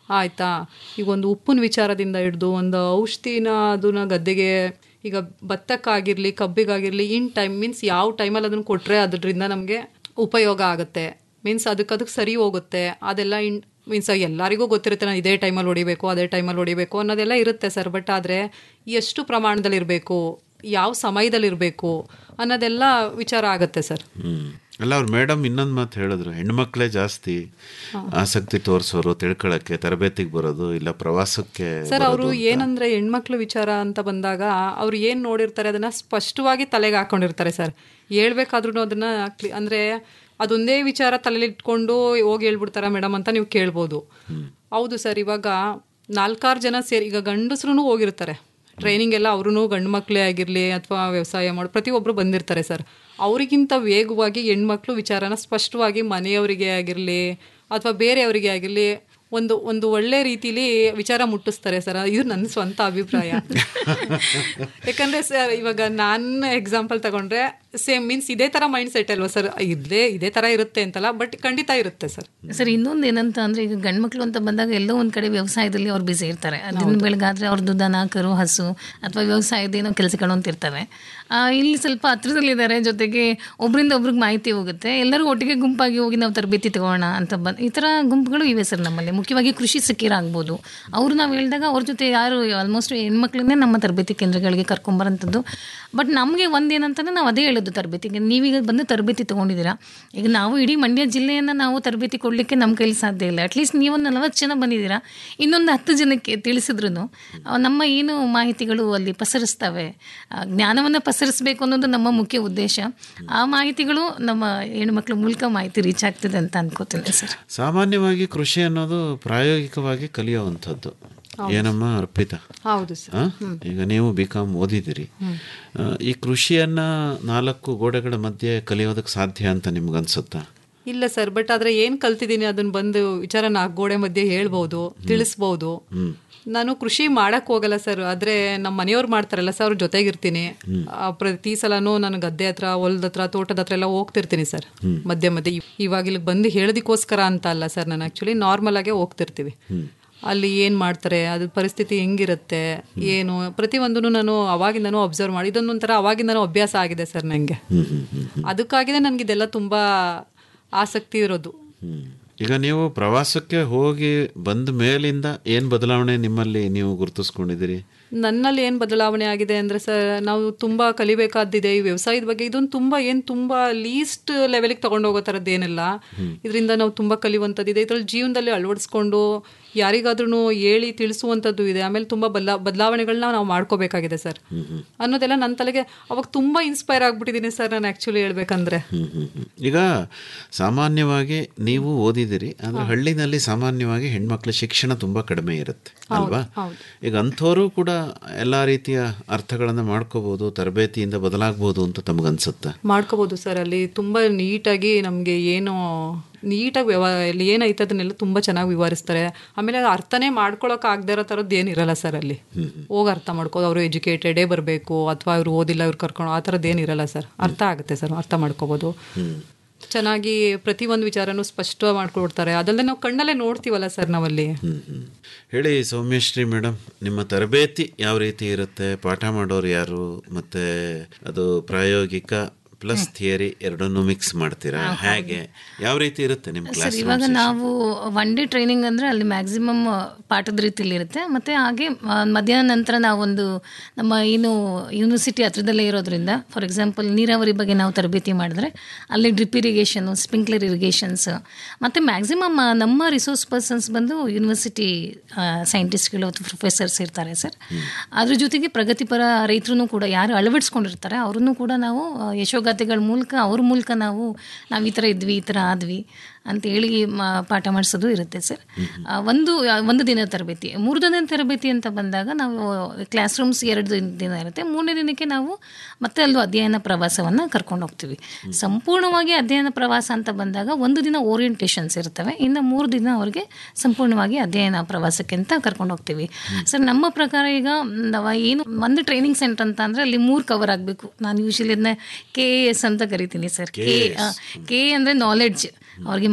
ಆಯ್ತಾ ಈಗ ಒಂದು ಉಪ್ಪಿನ ವಿಚಾರದಿಂದ ಹಿಡಿದು ಒಂದು ಔಷಧಿನ ಅದನ್ನ ಗದ್ದೆಗೆ ಈಗ ಭತ್ತಕ್ಕಾಗಿರಲಿ ಕಬ್ಬಿಗಾಗಿರಲಿ ಇನ್ ಟೈಮ್ ಮೀನ್ಸ್ ಯಾವ ಟೈಮಲ್ಲಿ ಅದನ್ನು ಕೊಟ್ಟರೆ ಅದರಿಂದ ನಮಗೆ ಉಪಯೋಗ ಆಗುತ್ತೆ ಮೀನ್ಸ್ ಅದಕ್ಕೆ ಅದಕ್ಕೆ ಸರಿ ಹೋಗುತ್ತೆ ಅದೆಲ್ಲ ಇನ್ ಮೀನ್ಸ್ ಎಲ್ಲರಿಗೂ ಗೊತ್ತಿರುತ್ತೆ ನಾನು ಇದೇ ಟೈಮಲ್ಲಿ ಹೊಡಿಬೇಕು ಅದೇ ಟೈಮಲ್ಲಿ ಹೊಡಿಬೇಕು ಅನ್ನೋದೆಲ್ಲ ಇರುತ್ತೆ ಸರ್ ಬಟ್ ಆದರೆ ಎಷ್ಟು ಪ್ರಮಾಣದಲ್ಲಿ ಇರಬೇಕು ಯಾವ ಸಮಯದಲ್ಲಿ ಇರಬೇಕು ಅನ್ನೋದೆಲ್ಲ ವಿಚಾರ ಆಗುತ್ತೆ ಸರ್ ಹ್ಮ್ ಅಲ್ಲ ಅವ್ರು ಮೇಡಮ್ ಇನ್ನೊಂದು ಮಾತು ಹೇಳಿದ್ರು ಹೆಣ್ಮಕ್ಳೇ ಜಾಸ್ತಿ ಆಸಕ್ತಿ ತೋರಿಸೋರು ತಿಳ್ಕೊಳಕ್ಕೆ ತರಬೇತಿಗೆ ಬರೋದು ಇಲ್ಲ ಪ್ರವಾಸಕ್ಕೆ ಸರ್ ಅವರು ಬರೋದು ಅಂತ. ಏನಂದ್ರೆ ಹೆಣ್ಮಕ್ಳು ವಿಚಾರ ಅಂತ ಬಂದಾಗ ಅವ್ರು ಏನು ನೋಡಿರ್ತಾರೆ ಅದನ್ನ ಸ್ಪಷ್ಟವಾಗಿ ತಲೆಗೆ ಹಾಕೊಂಡಿರ್ತಾರೆ ಸರ್ ಹೇಳ್ಬೇಕಾದ್ರೂ ಅದನ್ನ ಕ್ಲಿ- ಅಂದ್ರೆ ಅದೊಂದೇ ವಿಚಾರ ತಲೆಯಲ್ಲಿ ಇಟ್ಕೊಂಡು ಹೋಗಿ ಹೇಳ್ಬಿಡ್ತಾರ ಮೇಡಮ್ ಅಂತ ನೀವು ಕೇಳ್ಬೋದು ಹೌದು ಸರ್ ಇವಾಗ ನಾಲ್ಕಾರು ಜನ ಸೇರಿ ಈಗ ಗಂಡಸ್ರು ಹೋಗಿರ್ತಾರೆ ಟ್ರೈನಿಂಗ್ ಎಲ್ಲ ಅವ್ರೂ ಗಂಡು ಮಕ್ಕಳೇ ಆಗಿರಲಿ ಅಥವಾ ವ್ಯವಸಾಯ ಮಾಡೋ ಪ್ರತಿಯೊಬ್ಬರು ಬಂದಿರ್ತಾರೆ ಸರ್ ಅವರಿಗಿಂತ ವೇಗವಾಗಿ ಹೆಣ್ಮಕ್ಳು ವಿಚಾರನ ಸ್ಪಷ್ಟವಾಗಿ ಮನೆಯವರಿಗೆ ಆಗಿರಲಿ ಅಥವಾ ಬೇರೆಯವರಿಗೆ ಆಗಿರಲಿ ಒಂದು ಒಂದು ಒಳ್ಳೆ ರೀತಿಲಿ ವಿಚಾರ ಮುಟ್ಟಿಸ್ತಾರೆ ಸರ್ ಇದು ನನ್ನ ಸ್ವಂತ ಅಭಿಪ್ರಾಯ ಯಾಕಂದ್ರೆ ಸರ್ ಇವಾಗ ನನ್ನ ಎಕ್ಸಾಂಪಲ್ ತಗೊಂಡ್ರೆ ಸೇಮ್ ಮೀನ್ಸ್ ಇದೇ ತರ ಮೈಂಡ್ ಸೆಟ್ ಅಲ್ವಾ ಸರ್ ಇದೇ ಇದೇ ತರ ಇರುತ್ತೆ ಅಂತಲ್ಲ ಬಟ್ ಖಂಡಿತ ಇರುತ್ತೆ ಸರ್ ಸರ್ ಇನ್ನೊಂದು ಏನಂತ ಅಂದ್ರೆ ಈಗ ಗಂಡ್ಮಕ್ಳು ಅಂತ ಬಂದಾಗ ಎಲ್ಲೋ ಒಂದ್ ಕಡೆ ವ್ಯವಸಾಯದಲ್ಲಿ ಅವ್ರು ಬಿಸಿ ಇರ್ತಾರೆ ದಿನ ಬೆಳಗಾದ್ರೆ ಅವ್ರದ್ದು ದನ ಕರು ಹಸು ಅಥವಾ ವ್ಯವಸಾಯದೇನೋ ಕೆಲಸಗಳು ಅಂತ ಇರ್ತವೆ ಆ, ಇಲ್ಲಿ ಸ್ವಲ್ಪ ಹತ್ರದಲ್ಲಿದ್ದಾರೆ ಜೊತೆಗೆ ಒಬ್ರಿಂದ ಒಬ್ರಿಗೆ ಮಾಹಿತಿ ಹೋಗುತ್ತೆ ಎಲ್ಲರೂ ಒಟ್ಟಿಗೆ ಗುಂಪಾಗಿ ಹೋಗಿ ನಾವು ತರಬೇತಿ ತಗೋಣ ಅಂತ ಬಂದು ಈ ಥರ ಗುಂಪುಗಳು ಇವೆ ಸರ್ ನಮ್ಮಲ್ಲಿ ಮುಖ್ಯವಾಗಿ ಕೃಷಿ ಸಿಕ್ಕಿರಾಗ್ಬೋದು ಅವ್ರು ನಾವು ಹೇಳಿದಾಗ ಅವ್ರ ಜೊತೆ ಯಾರು ಆಲ್ಮೋಸ್ಟ್ ಹೆಣ್ಮಕ್ಳನ್ನೇ ನಮ್ಮ ತರಬೇತಿ ಕೇಂದ್ರಗಳಿಗೆ ಕರ್ಕೊಂಬರೋಂಥದ್ದು ಬಟ್ ನಮಗೆ ಒಂದೇನಂತಂದ್ರೆ ನಾವು ಅದೇ ಹೇಳೋದು ತರಬೇತಿಗೆ ನೀವೀಗ ಬಂದು ತರಬೇತಿ ತೊಗೊಂಡಿದ್ದೀರಾ ಈಗ ನಾವು ಇಡೀ ಮಂಡ್ಯ ಜಿಲ್ಲೆಯನ್ನು ನಾವು ತರಬೇತಿ ಕೊಡಲಿಕ್ಕೆ ನಮ್ಮ ಕೈಲಿ ಸಾಧ್ಯ ಇಲ್ಲ ಅಟ್ಲೀಸ್ಟ್ ನೀವೊಂದು ನಲವತ್ತು ಜನ ಬಂದಿದ್ದೀರಾ ಇನ್ನೊಂದು ಹತ್ತು ಜನಕ್ಕೆ ತಿಳಿಸಿದ್ರು ನಮ್ಮ ಏನು ಮಾಹಿತಿಗಳು ಅಲ್ಲಿ ಪಸರಿಸ್ತವೆ ಆ, ಜ್ಞಾನವನ್ನು ಪಸರಿಸಬೇಕು ಅನ್ನೋದು ನಮ್ಮ ಮುಖ್ಯ ಉದ್ದೇಶ ಆ ಮಾಹಿತಿಗಳು ನಮ್ಮ ಹೆಣ್ಮಕ್ಳ ಮೂಲಕ ಮಾಹಿತಿ ರೀಚ್ ಆಗ್ತಿದೆ ಅಂತ ಅನ್ಕೋತೀನಿ ಸರ್ ಸಾಮಾನ್ಯವಾಗಿ ಕೃಷಿ ಅನ್ನೋದು ಪ್ರಾಯೋಗಿಕವಾಗಿ ಕಲಿಯುವಂಥದ್ದು ಏನಮ್ಮ ಅರ್ಪಿತಾ ಹೌದು ಸರ್ ಆ? ಈಗ ನೀವು ಬಿ ಕಾಮ್ ಓದಿದಿರಿ ಆ, ಈ ಕೃಷಿಯನ್ನ ನಾಲ್ಕು ಗೋಡೆಗಳ ಮಧ್ಯೆ ಕಲಿಯೋದಕ್ಕೆ ಸಾಧ್ಯ ಅಂತ ನಿಮ್ಗನ್ಸುತ್ತಾ ಇಲ್ಲ ಸರ್ ಬಟ್ ಆದ್ರೆ ಏನ್ ಕಲ್ತಿದ್ದೀನಿ ಅದನ್ನ ಬಂದು ವಿಚಾರ ನಾಲ್ಕು ಗೋಡೆ ಮಧ್ಯೆ ಹೇಳ್ಬೋದು ತಿಳಿಸ್ಬೋದು ನಾನು ಕೃಷಿ ಮಾಡಕ್ ಹೋಗಲ್ಲ ಸರ್ ಆದ್ರೆ ನಮ್ಮ ಮನೆಯವ್ರು ಮಾಡ್ತಾರಲ್ಲ ಸರ್ ಅವ್ರ ಜೊತೆಗಿರ್ತೀನಿ ಆ, ಪ್ರತಿ ಸಲನೂ ನಾನು ಗದ್ದೆ ಹತ್ರ ಹೊಲದ ಹತ್ರ ತೋಟದ ಹತ್ರ ಎಲ್ಲ ಹೋಗ್ತಿರ್ತೀನಿ ಸರ್ ಮಧ್ಯೆ ಮಧ್ಯೆ ಇವ್- ಇವಾಗ ಇಲ್ಲಿ ಬಂದು ಹೇಳೋದಕ್ಕೋಸ್ಕರ ಅಂತ ಅಲ್ಲ ಸರ್ ನಾನು ಆಕ್ಚುಲಿ ನಾರ್ಮಲ್ ಆಗೇ ಹೋಗ್ತಿರ್ತೀವಿ ಅಲ್ಲಿ ಏನು ಮಾಡ್ತಾರೆ ಅದ್ರ ಪರಿಸ್ಥಿತಿ ಹೆಂಗಿರುತ್ತೆ ಏನು ಪ್ರತಿಯೊಂದನ್ನು ನಾನು ಅವಾಗಿಂದನೂ ಅಬ್ಸರ್ವ್ ಮಾಡಿ ಇದೊಂದೊಂಥರ ಅವಾಗಿಂದನೂ ಅಭ್ಯಾಸ ಆಗಿದೆ ಸರ್ ನನಗೆ ಅದಕ್ಕಾಗಿದೆ ನನಗೆ ಇದೆಲ್ಲ ತುಂಬ ಆಸಕ್ತಿ ಇರೋದು ಹ್ಮ್. ಈಗ ನೀವು ಪ್ರವಾಸಕ್ಕೆ ಹೋಗಿ ಬಂದ ಮೇಲಿಂದ ಏನು ಬದಲಾವಣೆ ನಿಮ್ಮಲ್ಲಿ ನೀವು ಗುರುತಿಸ್ಕೊಂಡಿದ್ದೀರಿ ನನ್ನಲ್ಲಿ ಏನು ಬದಲಾವಣೆ ಆಗಿದೆ ಅಂದರೆ ಸರ್ ನಾವು ತುಂಬ ಕಲಿಬೇಕಾದಿದೆ ಈ ವ್ಯವಸಾಯದ ಬಗ್ಗೆ ಇದೊಂದು ತುಂಬ ಏನು ತುಂಬ ಲೀಸ್ಟ್ ಲೆವೆಲಿಗೆ ತಗೊಂಡು ಹೋಗೋ ಥರದ್ದು ಏನಿಲ್ಲ ಇದರಿಂದ ನಾವು ತುಂಬ ಕಲಿಯುವಂಥದ್ದಿದೆ ಇದರಲ್ಲಿ ಜೀವನದಲ್ಲಿ ಅಳವಡಿಸ್ಕೊಂಡು ಯಾರಿಗಾದ್ರೂ ಹೇಳಿ ತಿಳಿಸುವಂಥದ್ದು ಇದೆ ಆಮೇಲೆ ತುಂಬ ಬದಲಾ ಬದಲಾವಣೆಗಳನ್ನ ನಾವು ಮಾಡ್ಕೋಬೇಕಾಗಿದೆ ಸರ್ ಅನ್ನೋದೆಲ್ಲ ನನ್ನ ತಲೆಗೆ ಅವಾಗ ತುಂಬ ಇನ್ಸ್ಪೈರ್ ಆಗ್ಬಿಟ್ಟಿದ್ದೀನಿ ಸರ್ ನಾನು ಆ್ಯಕ್ಚುಲಿ ಹೇಳ್ಬೇಕಂದ್ರೆ ಹ್ಮ್, ಹ್ಮ್, ಹ್ಮ್. ಈಗ ಸಾಮಾನ್ಯವಾಗಿ ನೀವು ಓದಿದಿರಿ ಆದರೆ ಹಳ್ಳಿನಲ್ಲಿ ಸಾಮಾನ್ಯವಾಗಿ ಹೆಣ್ಮಕ್ಳ ಶಿಕ್ಷಣ ತುಂಬ ಕಡಿಮೆ ಇರುತ್ತೆ ಅಲ್ವಾ ಈಗ ಅಂಥವರು ಕೂಡ ಎಲ್ಲ ರೀತಿಯ ಅರ್ಥಗಳನ್ನು ಮಾಡ್ಕೋಬೋದು ತರಬೇತಿಯಿಂದ ಬದಲಾಗ್ಬೋದು ಅಂತ ತಮಗನ್ಸುತ್ತಾ ಮಾಡ್ಕೋಬೋದು ಸರ್ ಅಲ್ಲಿ ತುಂಬ ನೀಟಾಗಿ ನಮಗೆ ಏನು ನೀಟಾಗಿ ವ್ಯವ ಅಲ್ಲಿ ಏನೈತೆ ಅದನ್ನೆಲ್ಲ ತುಂಬ ಚೆನ್ನಾಗಿ ವಿವರಿಸ್ತಾರೆ ಆಮೇಲೆ ಅದು ಅರ್ಥನೇ ಮಾಡ್ಕೊಳಕ್ ಆಗದೇ ಇರೋ ಥರದ್ದು ಏನಿರಲ್ಲ ಸರ್ ಅಲ್ಲಿ ಹೋಗಿ ಅರ್ಥ ಮಾಡ್ಕೋ ಅವರು ಎಜುಕೇಟೆಡೇ ಬರಬೇಕು ಅಥವಾ ಅವ್ರು ಓದಿಲ್ಲ ಇವ್ರು ಕರ್ಕೊಂಡು ಆ ಥರದ್ದು ಏನಿರಲ್ಲ ಸರ್ ಅರ್ಥ ಆಗುತ್ತೆ ಸರ್ ಅರ್ಥ ಮಾಡ್ಕೋಬೋದು ಚೆನ್ನಾಗಿ ಪ್ರತಿಯೊಂದು ವಿಚಾರನೂ ಸ್ಪಷ್ಟ ಮಾಡ್ಕೊಡ್ತಾರೆ ಅದಲ್ಲದೆ ನಾವು ಕಣ್ಣಲ್ಲೇ ನೋಡ್ತೀವಲ್ಲ ಸರ್ ನಾವಲ್ಲಿ ಹ್ಮ್, ಹ್ಮ್. ಹೇಳಿ ಸೌಮ್ಯಶ್ರೀ ಮೇಡಮ್ ನಿಮ್ಮ ತರಬೇತಿ ಯಾವ ರೀತಿ ಇರುತ್ತೆ ಪಾಠ ಮಾಡೋರು ಯಾರು ಮತ್ತೆ ಅದು ಪ್ರಾಯೋಗಿಕ ಪ್ಲಸ್ ಥಿಯರಿ ಎರಡನ್ನೂ ಮಿಕ್ಸ್ ಮಾಡ್ತೀರಾ ಹೇಗೆ ಯಾವ ರೀತಿ ಇರುತ್ತೆ ನಿಮ್ಮ ಸರ್ ಕ್ಲಾಸ್ ಇವಾಗ ನಾವು ಒನ್ ಡೇ ಟ್ರೈನಿಂಗ್ ಅಂದರೆ ಅಲ್ಲಿ ಮ್ಯಾಕ್ಸಿಮಮ್ ಪಾಠದ ರೀತಿಯಲ್ಲಿ ಇರುತ್ತೆ ಮತ್ತು ಹಾಗೆ ಆ, ಮಧ್ಯಾಹ್ನ ನಂತರ ನಾವೊಂದು ನಮ್ಮ ಏನು ಯೂನಿವರ್ಸಿಟಿ ಹತ್ರದಲ್ಲೇ ಇರೋದ್ರಿಂದ ಫಾರ್ ಎಕ್ಸಾಂಪಲ್ ನೀರಾವರಿ ಬಗ್ಗೆ ನಾವು ತರಬೇತಿ ಮಾಡಿದ್ರೆ ಅಲ್ಲಿ ಡ್ರಿಪ್ ಇರಿಗೇಷನು ಸ್ಪ್ರಿಂಕ್ಲರ್ ಇರಿಗೇಷನ್ಸ್ ಮತ್ತು ಮ್ಯಾಕ್ಸಿಮಮ್ ನಮ್ಮ ರಿಸೋರ್ಸ್ ಪರ್ಸನ್ಸ್ ಬಂದು ಯೂನಿವರ್ಸಿಟಿ ಸೈಂಟಿಸ್ಟ್ಗಳು ಅಥವಾ ಪ್ರೊಫೆಸರ್ಸ್ ಇರ್ತಾರೆ ಸರ್ ಅದ್ರ ಜೊತೆಗೆ ಪ್ರಗತಿಪರ ರೈತರು ಕೂಡ ಯಾರು ಅಳವಡಿಸ್ಕೊಂಡಿರ್ತಾರೆ ಅವ್ರನ್ನೂ ಕೂಡ ನಾವು ಆ, ಯಶೋಗಾಥೆಗಳ ಮೂಲಕ ಅವ್ರ ಮೂಲಕ ನಾವು ನಾವು ಈ ಥರ ಇದ್ವಿ ಈ ಥರ ಆದ್ವಿ ಅಂತ ಹೇಳಿ ಮ- ಪಾಠ ಮಾಡಿಸೋದು ಇರುತ್ತೆ ಸರ್ ಆ, ಒಂದು ಒಂದು ದಿನ ತರಬೇತಿ ಮೂರು ದಿನ ತರಬೇತಿ ಅಂತ ಬಂದಾಗ ನಾವು ಕ್ಲಾಸ್ ರೂಮ್ಸ್ ಎರಡು ದಿನ- ದಿನ ಇರುತ್ತೆ ಮೂರನೇ ದಿನಕ್ಕೆ ನಾವು ಮತ್ತೆ ಅಲ್ಲೂ ಅಧ್ಯಯನ ಪ್ರವಾಸವನ್ನು ಕರ್ಕೊಂಡು ಹೋಗ್ತೀವಿ ಸಂಪೂರ್ಣವಾಗಿ ಅಧ್ಯಯನ ಪ್ರವಾಸ ಅಂತ ಬಂದಾಗ ಒಂದು ದಿನ ಓರಿಯೆಂಟೇಷನ್ಸ್ ಇರ್ತವೆ ಇನ್ನು ಮೂರು ದಿನ ಅವ್ರಿಗೆ ಸಂಪೂರ್ಣವಾಗಿ ಅಧ್ಯಯನ ಪ್ರವಾಸಕ್ಕೆ ಅಂತ ಕರ್ಕೊಂಡು ಹೋಗ್ತೀವಿ ಸರ್ ನಮ್ಮ ಪ್ರಕಾರ ಈಗ ನಾವು ಏನು ಒಂದು ಟ್ರೈನಿಂಗ್ ಸೆಂಟರ್ ಅಂತ ಅಂದರೆ ಅಲ್ಲಿ ಮೂರು ಕವರ್ ಆಗಬೇಕು ನಾನು ಯೂಶಲಿ ಅದನ್ನ ಕೆ ಎ ಎಸ್ ಅಂತ ಕರಿತೀನಿ ಸರ್ ಕೆ ಕೆ ಅಂದರೆ ನಾಲೆಡ್ಜ್ ಅವ್ರಿಗೆ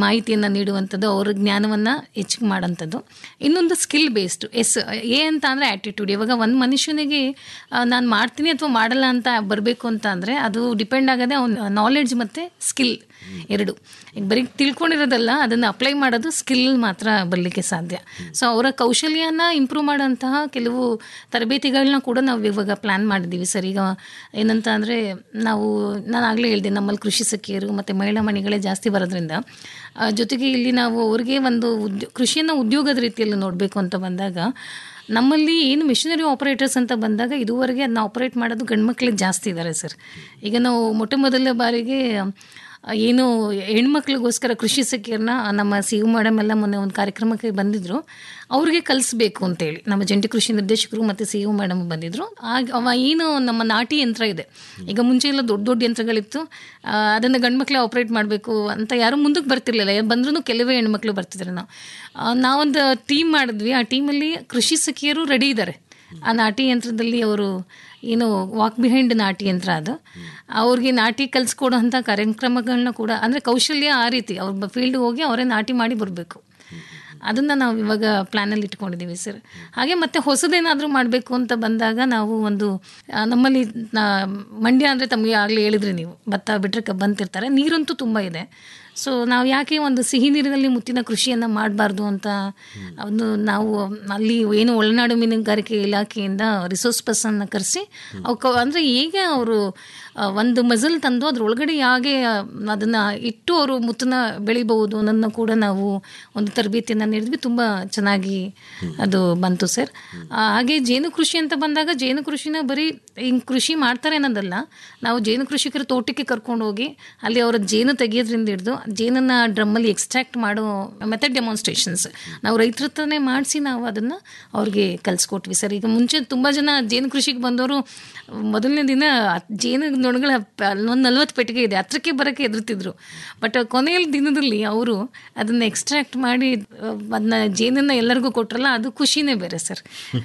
ಮಾಹಿತಿಯನ್ನು ನೀಡುವಂಥದ್ದು ಅವ್ರ ಜ್ಞಾನವನ್ನು ಹೆಚ್ಚಿಗೆ ಮಾಡೋಂಥದ್ದು ಇನ್ನೊಂದು ಸ್ಕಿಲ್ ಬೇಸ್ಡ್ ಎಸ್ ಎ ಅಂತ ಅಂದರೆ ಆ್ಯಟಿಟ್ಯೂಡ್ ಇವಾಗ ಒಂದು ಮನುಷ್ಯನಿಗೆ ನಾನು ಮಾಡ್ತೀನಿ ಅಥವಾ ಮಾಡಲ್ಲ ಅಂತ ಬರಬೇಕು ಅಂತ ಅಂದರೆ ಅದು ಡಿಪೆಂಡ್ ಆಗೋದೇ ಅವ್ನ ನಾಲೆಡ್ಜ್ ಮತ್ತು ಸ್ಕಿಲ್ ಎರಡು ಈಗ ಬರೀ ತಿಳ್ಕೊಂಡಿರೋದಲ್ಲ ಅದನ್ನು ಅಪ್ಲೈ ಮಾಡೋದು ಸ್ಕಿಲ್ ಮಾತ್ರ ಬರಲಿಕ್ಕೆ ಸಾಧ್ಯ ಸೊ ಅವರ ಕೌಶಲ್ಯನ ಇಂಪ್ರೂವ್ ಮಾಡೋಂತಹ ಕೆಲವು ತರಬೇತಿಗಳನ್ನ ಕೂಡ ನಾವು ಇವಾಗ ಪ್ಲ್ಯಾನ್ ಮಾಡಿದ್ದೀವಿ ಸರ್ ಈಗ ಏನಂತ ಅಂದರೆ ನಾವು ನಾನು ಆಗಲೇ ಹೇಳಿದೆ ನಮ್ಮಲ್ಲಿ ಕೃಷಿ ಸಖಿಯರು ಮತ್ತು ಮಹಿಳಾ ಮಣಿಗಳೇ ಜಾಸ್ತಿ ಬರೋದ್ರಿಂದ ಆ, ಜೊತೆಗೆ ಇಲ್ಲಿ ನಾವು ಅವ್ರಿಗೆ ಒಂದು ಉದ್ಯೋ ಕೃಷಿಯನ್ನು ಉದ್ಯೋಗದ ರೀತಿಯಲ್ಲಿ ನೋಡಬೇಕು ಅಂತ ಬಂದಾಗ ನಮ್ಮಲ್ಲಿ ಏನು ಮಿಷನರಿ ಆಪರೇಟರ್ಸ್ ಅಂತ ಬಂದಾಗ ಇದುವರೆಗೆ ಅದನ್ನ ಆಪರೇಟ್ ಮಾಡೋದು ಗಂಡು ಮಕ್ಕಳಿಗೆ ಜಾಸ್ತಿ ಇದ್ದಾರೆ ಸರ್ ಈಗ ನಾವು ಮೊಟ್ಟ ಮೊದಲ ಬಾರಿಗೆ ಆ, ಏನು ಹೆಣ್ಮಕ್ಳಿಗೋಸ್ಕರ ಕೃಷಿ ಸಖಿಯರನ್ನ ನಮ್ಮ ಸಿ ಯು ಮೇಡಮ್ ಎಲ್ಲ ಮೊನ್ನೆ ಒಂದು ಕಾರ್ಯಕ್ರಮಕ್ಕೆ ಬಂದಿದ್ದರು ಅವ್ರಿಗೆ ಕಲಿಸ್ಬೇಕು ಅಂತೇಳಿ ನಮ್ಮ ಜಂಟಿ ಕೃಷಿ ನಿರ್ದೇಶಕರು ಮತ್ತು ಸಿ ಯು ಮೇಡಮ್ ಬಂದಿದ್ದರು ಆಗ ಅವ ಏನು ನಮ್ಮ ನಾಟಿ ಯಂತ್ರ ಇದೆ ಈಗ ಮುಂಚೆ ಎಲ್ಲ ದೊಡ್ಡ ದೊಡ್ಡ ಯಂತ್ರಗಳಿತ್ತು ಆ, ಅದನ್ನು ಗಂಡು ಮಕ್ಕಳೇ ಆಪ್ರೇಟ್ ಮಾಡಬೇಕು ಅಂತ ಯಾರೂ ಮುಂದಕ್ಕೆ ಬರ್ತಿರ್ಲಿಲ್ಲ ಬಂದ್ರೂ ಕೆಲವೇ ಹೆಣ್ಮಕ್ಳು ಬರ್ತಿದ್ರು ನಾವು ಆ, ನಾವೊಂದು ಟೀಮ್ ಮಾಡಿದ್ವಿ ಆ ಟೀಮಲ್ಲಿ ಕೃಷಿ ಸಖಿಯರು ರೆಡಿ ಇದ್ದಾರೆ ಆ ನಾಟಿ ಯಂತ್ರದಲ್ಲಿ ಅವರು ಏನು ವಾಕ್ ಬಿಹೈಂಡ್ ನಾಟಿ ಯಂತ್ರ ಅದು ಅವ್ರಿಗೆ ನಾಟಿ ಕಲಿಸ್ಕೊಡೋ ಅಂಥ ಕಾರ್ಯಕ್ರಮಗಳನ್ನ ಕೂಡ ಅಂದರೆ ಕೌಶಲ್ಯ ಆ ರೀತಿ ಅವ್ರ ಫೀಲ್ಡ್ಗೆ ಹೋಗಿ ಅವರೇ ನಾಟಿ ಮಾಡಿ ಬರಬೇಕು ಅದನ್ನು ನಾವು ಇವಾಗ ಪ್ಲ್ಯಾನಲ್ಲಿ ಇಟ್ಕೊಂಡಿದ್ದೀವಿ ಸರ್ ಹಾಗೆ ಮತ್ತೆ ಹೊಸದೇನಾದರೂ ಮಾಡಬೇಕು ಅಂತ ಬಂದಾಗ ನಾವು ಒಂದು ಆ, ನಮ್ಮಲ್ಲಿ ನಾ- ಮಂಡ್ಯ ಅಂದರೆ ತಮಗೆ ಆಗಲೇ ಹೇಳಿದ್ರಿ ನೀವು ಭತ್ತ ಬಿಟ್ಟರೆ ಕಬ್ಬಂತಿರ್ತಾರೆ ನೀರಂತೂ ತುಂಬ ಇದೆ ಸೊ ನಾವು ಯಾಕೆ ಒಂದು ಸಿಹಿ ನೀರಿನಲ್ಲಿ ಮುತ್ತಿನ ಕೃಷಿಯನ್ನು ಮಾಡಬಾರ್ದು ಅಂತ ಒಂದು ನಾವು ಅಲ್ಲಿ ಏನು ಒಳನಾಡು ಮೀನುಗಾರಿಕೆ ಇಲಾಖೆಯಿಂದ ರಿಸೋರ್ಸ್ ಪರ್ಸನ್ನ ಕರೆಸಿ ಅವಕ್ಕೆ ಅಂದರೆ ಹೇಗೆ ಅವರು ಒಂದು ಮಜಲ್ ತಂದು ಅದ್ರೊಳಗಡೆ ಹೇಗೆ ಅದನ್ನು ಇಟ್ಟು ಅವರು ಮುತ್ತನ್ನ ಬೆಳಿಬಹುದು ಅನ್ನೋದನ್ನ ಕೂಡ ನಾವು ಒಂದು ತರಬೇತಿಯನ್ನು ನೀಡಿದ್ವಿ ತುಂಬ ಚೆನ್ನಾಗಿ ಅದು ಬಂತು ಸರ್ ಆ, ಹಾಗೆ ಜೇನು ಕೃಷಿ ಅಂತ ಬಂದಾಗ ಜೇನು ಕೃಷಿನ ಬರೀ ಹಿಂಗೆ ಕೃಷಿ ಮಾಡ್ತಾರೆ ಅನ್ನೋದಲ್ಲ ನಾವು ಜೇನು ಕೃಷಿಕರ ತೋಟಕ್ಕೆ ಕರ್ಕೊಂಡು ಹೋಗಿ ಅಲ್ಲಿ ಅವರ ಜೇನು ತೆಗಿಯೋದ್ರಿಂದ ಹಿಡಿದು ಜೇನನ್ನು ಡ್ರಮ್ಮಲ್ಲಿ ಎಕ್ಸ್ಟ್ರಾಕ್ಟ್ ಮಾಡೋ ಮೆಥಡ್ ಡೆಮಾನ್ಸ್ಟ್ರೇಷನ್ಸ್ ನಾವು ರೈತರ ಹತ್ರನೇ ಮಾಡಿಸಿ ನಾವು ಅದನ್ನು ಅವ್ರಿಗೆ ಕಲಿಸ್ಕೊಟ್ವಿ ಸರ್ ಈಗ ಮುಂಚೆ ತುಂಬ ಜನ ಜೇನು ಕೃಷಿಗೆ ಬಂದವರು ಮೊದಲನೇ ದಿನ ಜೇನು ನೊಣಗಳ ಒಂದು ನಲ್ವತ್ತು ಪೆಟ್ಟಿಗೆ ಇದೆ ಹತ್ರಕ್ಕೆ ಬರೋಕ್ಕೆ ಎದುರ್ತಿದ್ರು ಬಟ್ ಕೊನೆಯ ದಿನದಲ್ಲಿ ಅವರು ಅದನ್ನು ಎಕ್ಸ್ಟ್ರಾಕ್ಟ್ ಮಾಡಿ ಅದನ್ನ ಜೇನನ್ನು ಎಲ್ಲರಿಗೂ ಕೊಟ್ರಲ್ಲ ಅದು ಖುಷಿನೇ ಬೇರೆ ಸರ್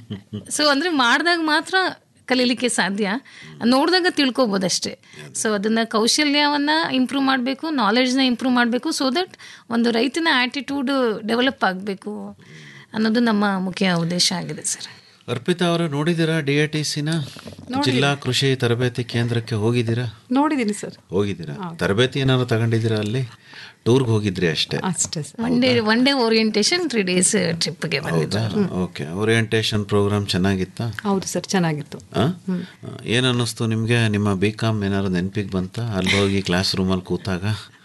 ಸೊ ಅಂದರೆ ಮಾಡಿದಾಗ ಮಾತ್ರ ಕಲೀಲಿಕ್ಕೆ ಸಾಧ್ಯ ನೋಡಿದಾಗ ತಿಳ್ಕೊಬೋದು ಅಷ್ಟೇ ಸೊ ಅದನ್ನು ಕೌಶಲ್ಯವನ್ನು ಇಂಪ್ರೂವ್ ಮಾಡಬೇಕು ನಾಲೆಡ್ಜ್ನ ಇಂಪ್ರೂವ್ ಮಾಡಬೇಕು ಸೊ ದಟ್ ಒಂದು ರೈತನ ಆ್ಯಟಿಟ್ಯೂಡ್ ಡೆವಲಪ್ ಆಗಬೇಕು ಅನ್ನೋದು ನಮ್ಮ ಮುಖ್ಯ ಉದ್ದೇಶ ಆಗಿದೆ ಸರ್ ಅರ್ಪಿತಾ ಅವರು ನೋಡಿದ್ದೀರಾ ಡಿ ಎ ಟಿ ಸಿನ ಜಿಲ್ಲಾ ಕೃಷಿ ತರಬೇತಿ ಕೇಂದ್ರಕ್ಕೆ ಹೋಗಿದ್ದೀರಾ ನೋಡಿದ್ದೀನಿ ಸರ್ ಹೋಗಿದ್ದೀರಾ ತರಬೇತಿ ಏನಾದ್ರು ತಗೊಂಡಿದ್ದೀರಾ ಅಲ್ಲಿ ಟೂರ್ಗೆ ಹೋಗಿದ್ರಿ ಅಷ್ಟೇ ಅಷ್ಟೇ sir one day one day orientation three days ಟ್ರಿಪ್ಗೆ ಬಂದಿದ್ದು ಹೌದಾ ಓಕೆ ಓರಿಯೆಂಟೇಷನ್ ಪ್ರೋಗ್ರಾಮ್ ಚೆನ್ನಾಗಿತ್ತಾ ಹೌದು ಸರ್ ಚೆನ್ನಾಗಿತ್ತು ಆ? ಏನ್ ಅನ್ನಿಸ್ತು ನಿಮಗೆ ನಿಮ್ಮ ಬಿ ಕಾಮ್ ಏನಾದ್ರು ನೆನಪಿಗೆ ಬಂತ ಅಲ್ಲಿ ಹೋಗಿ ಕ್ಲಾಸ್ ರೂಮಲ್ಲಿ ಕೂತಾಗ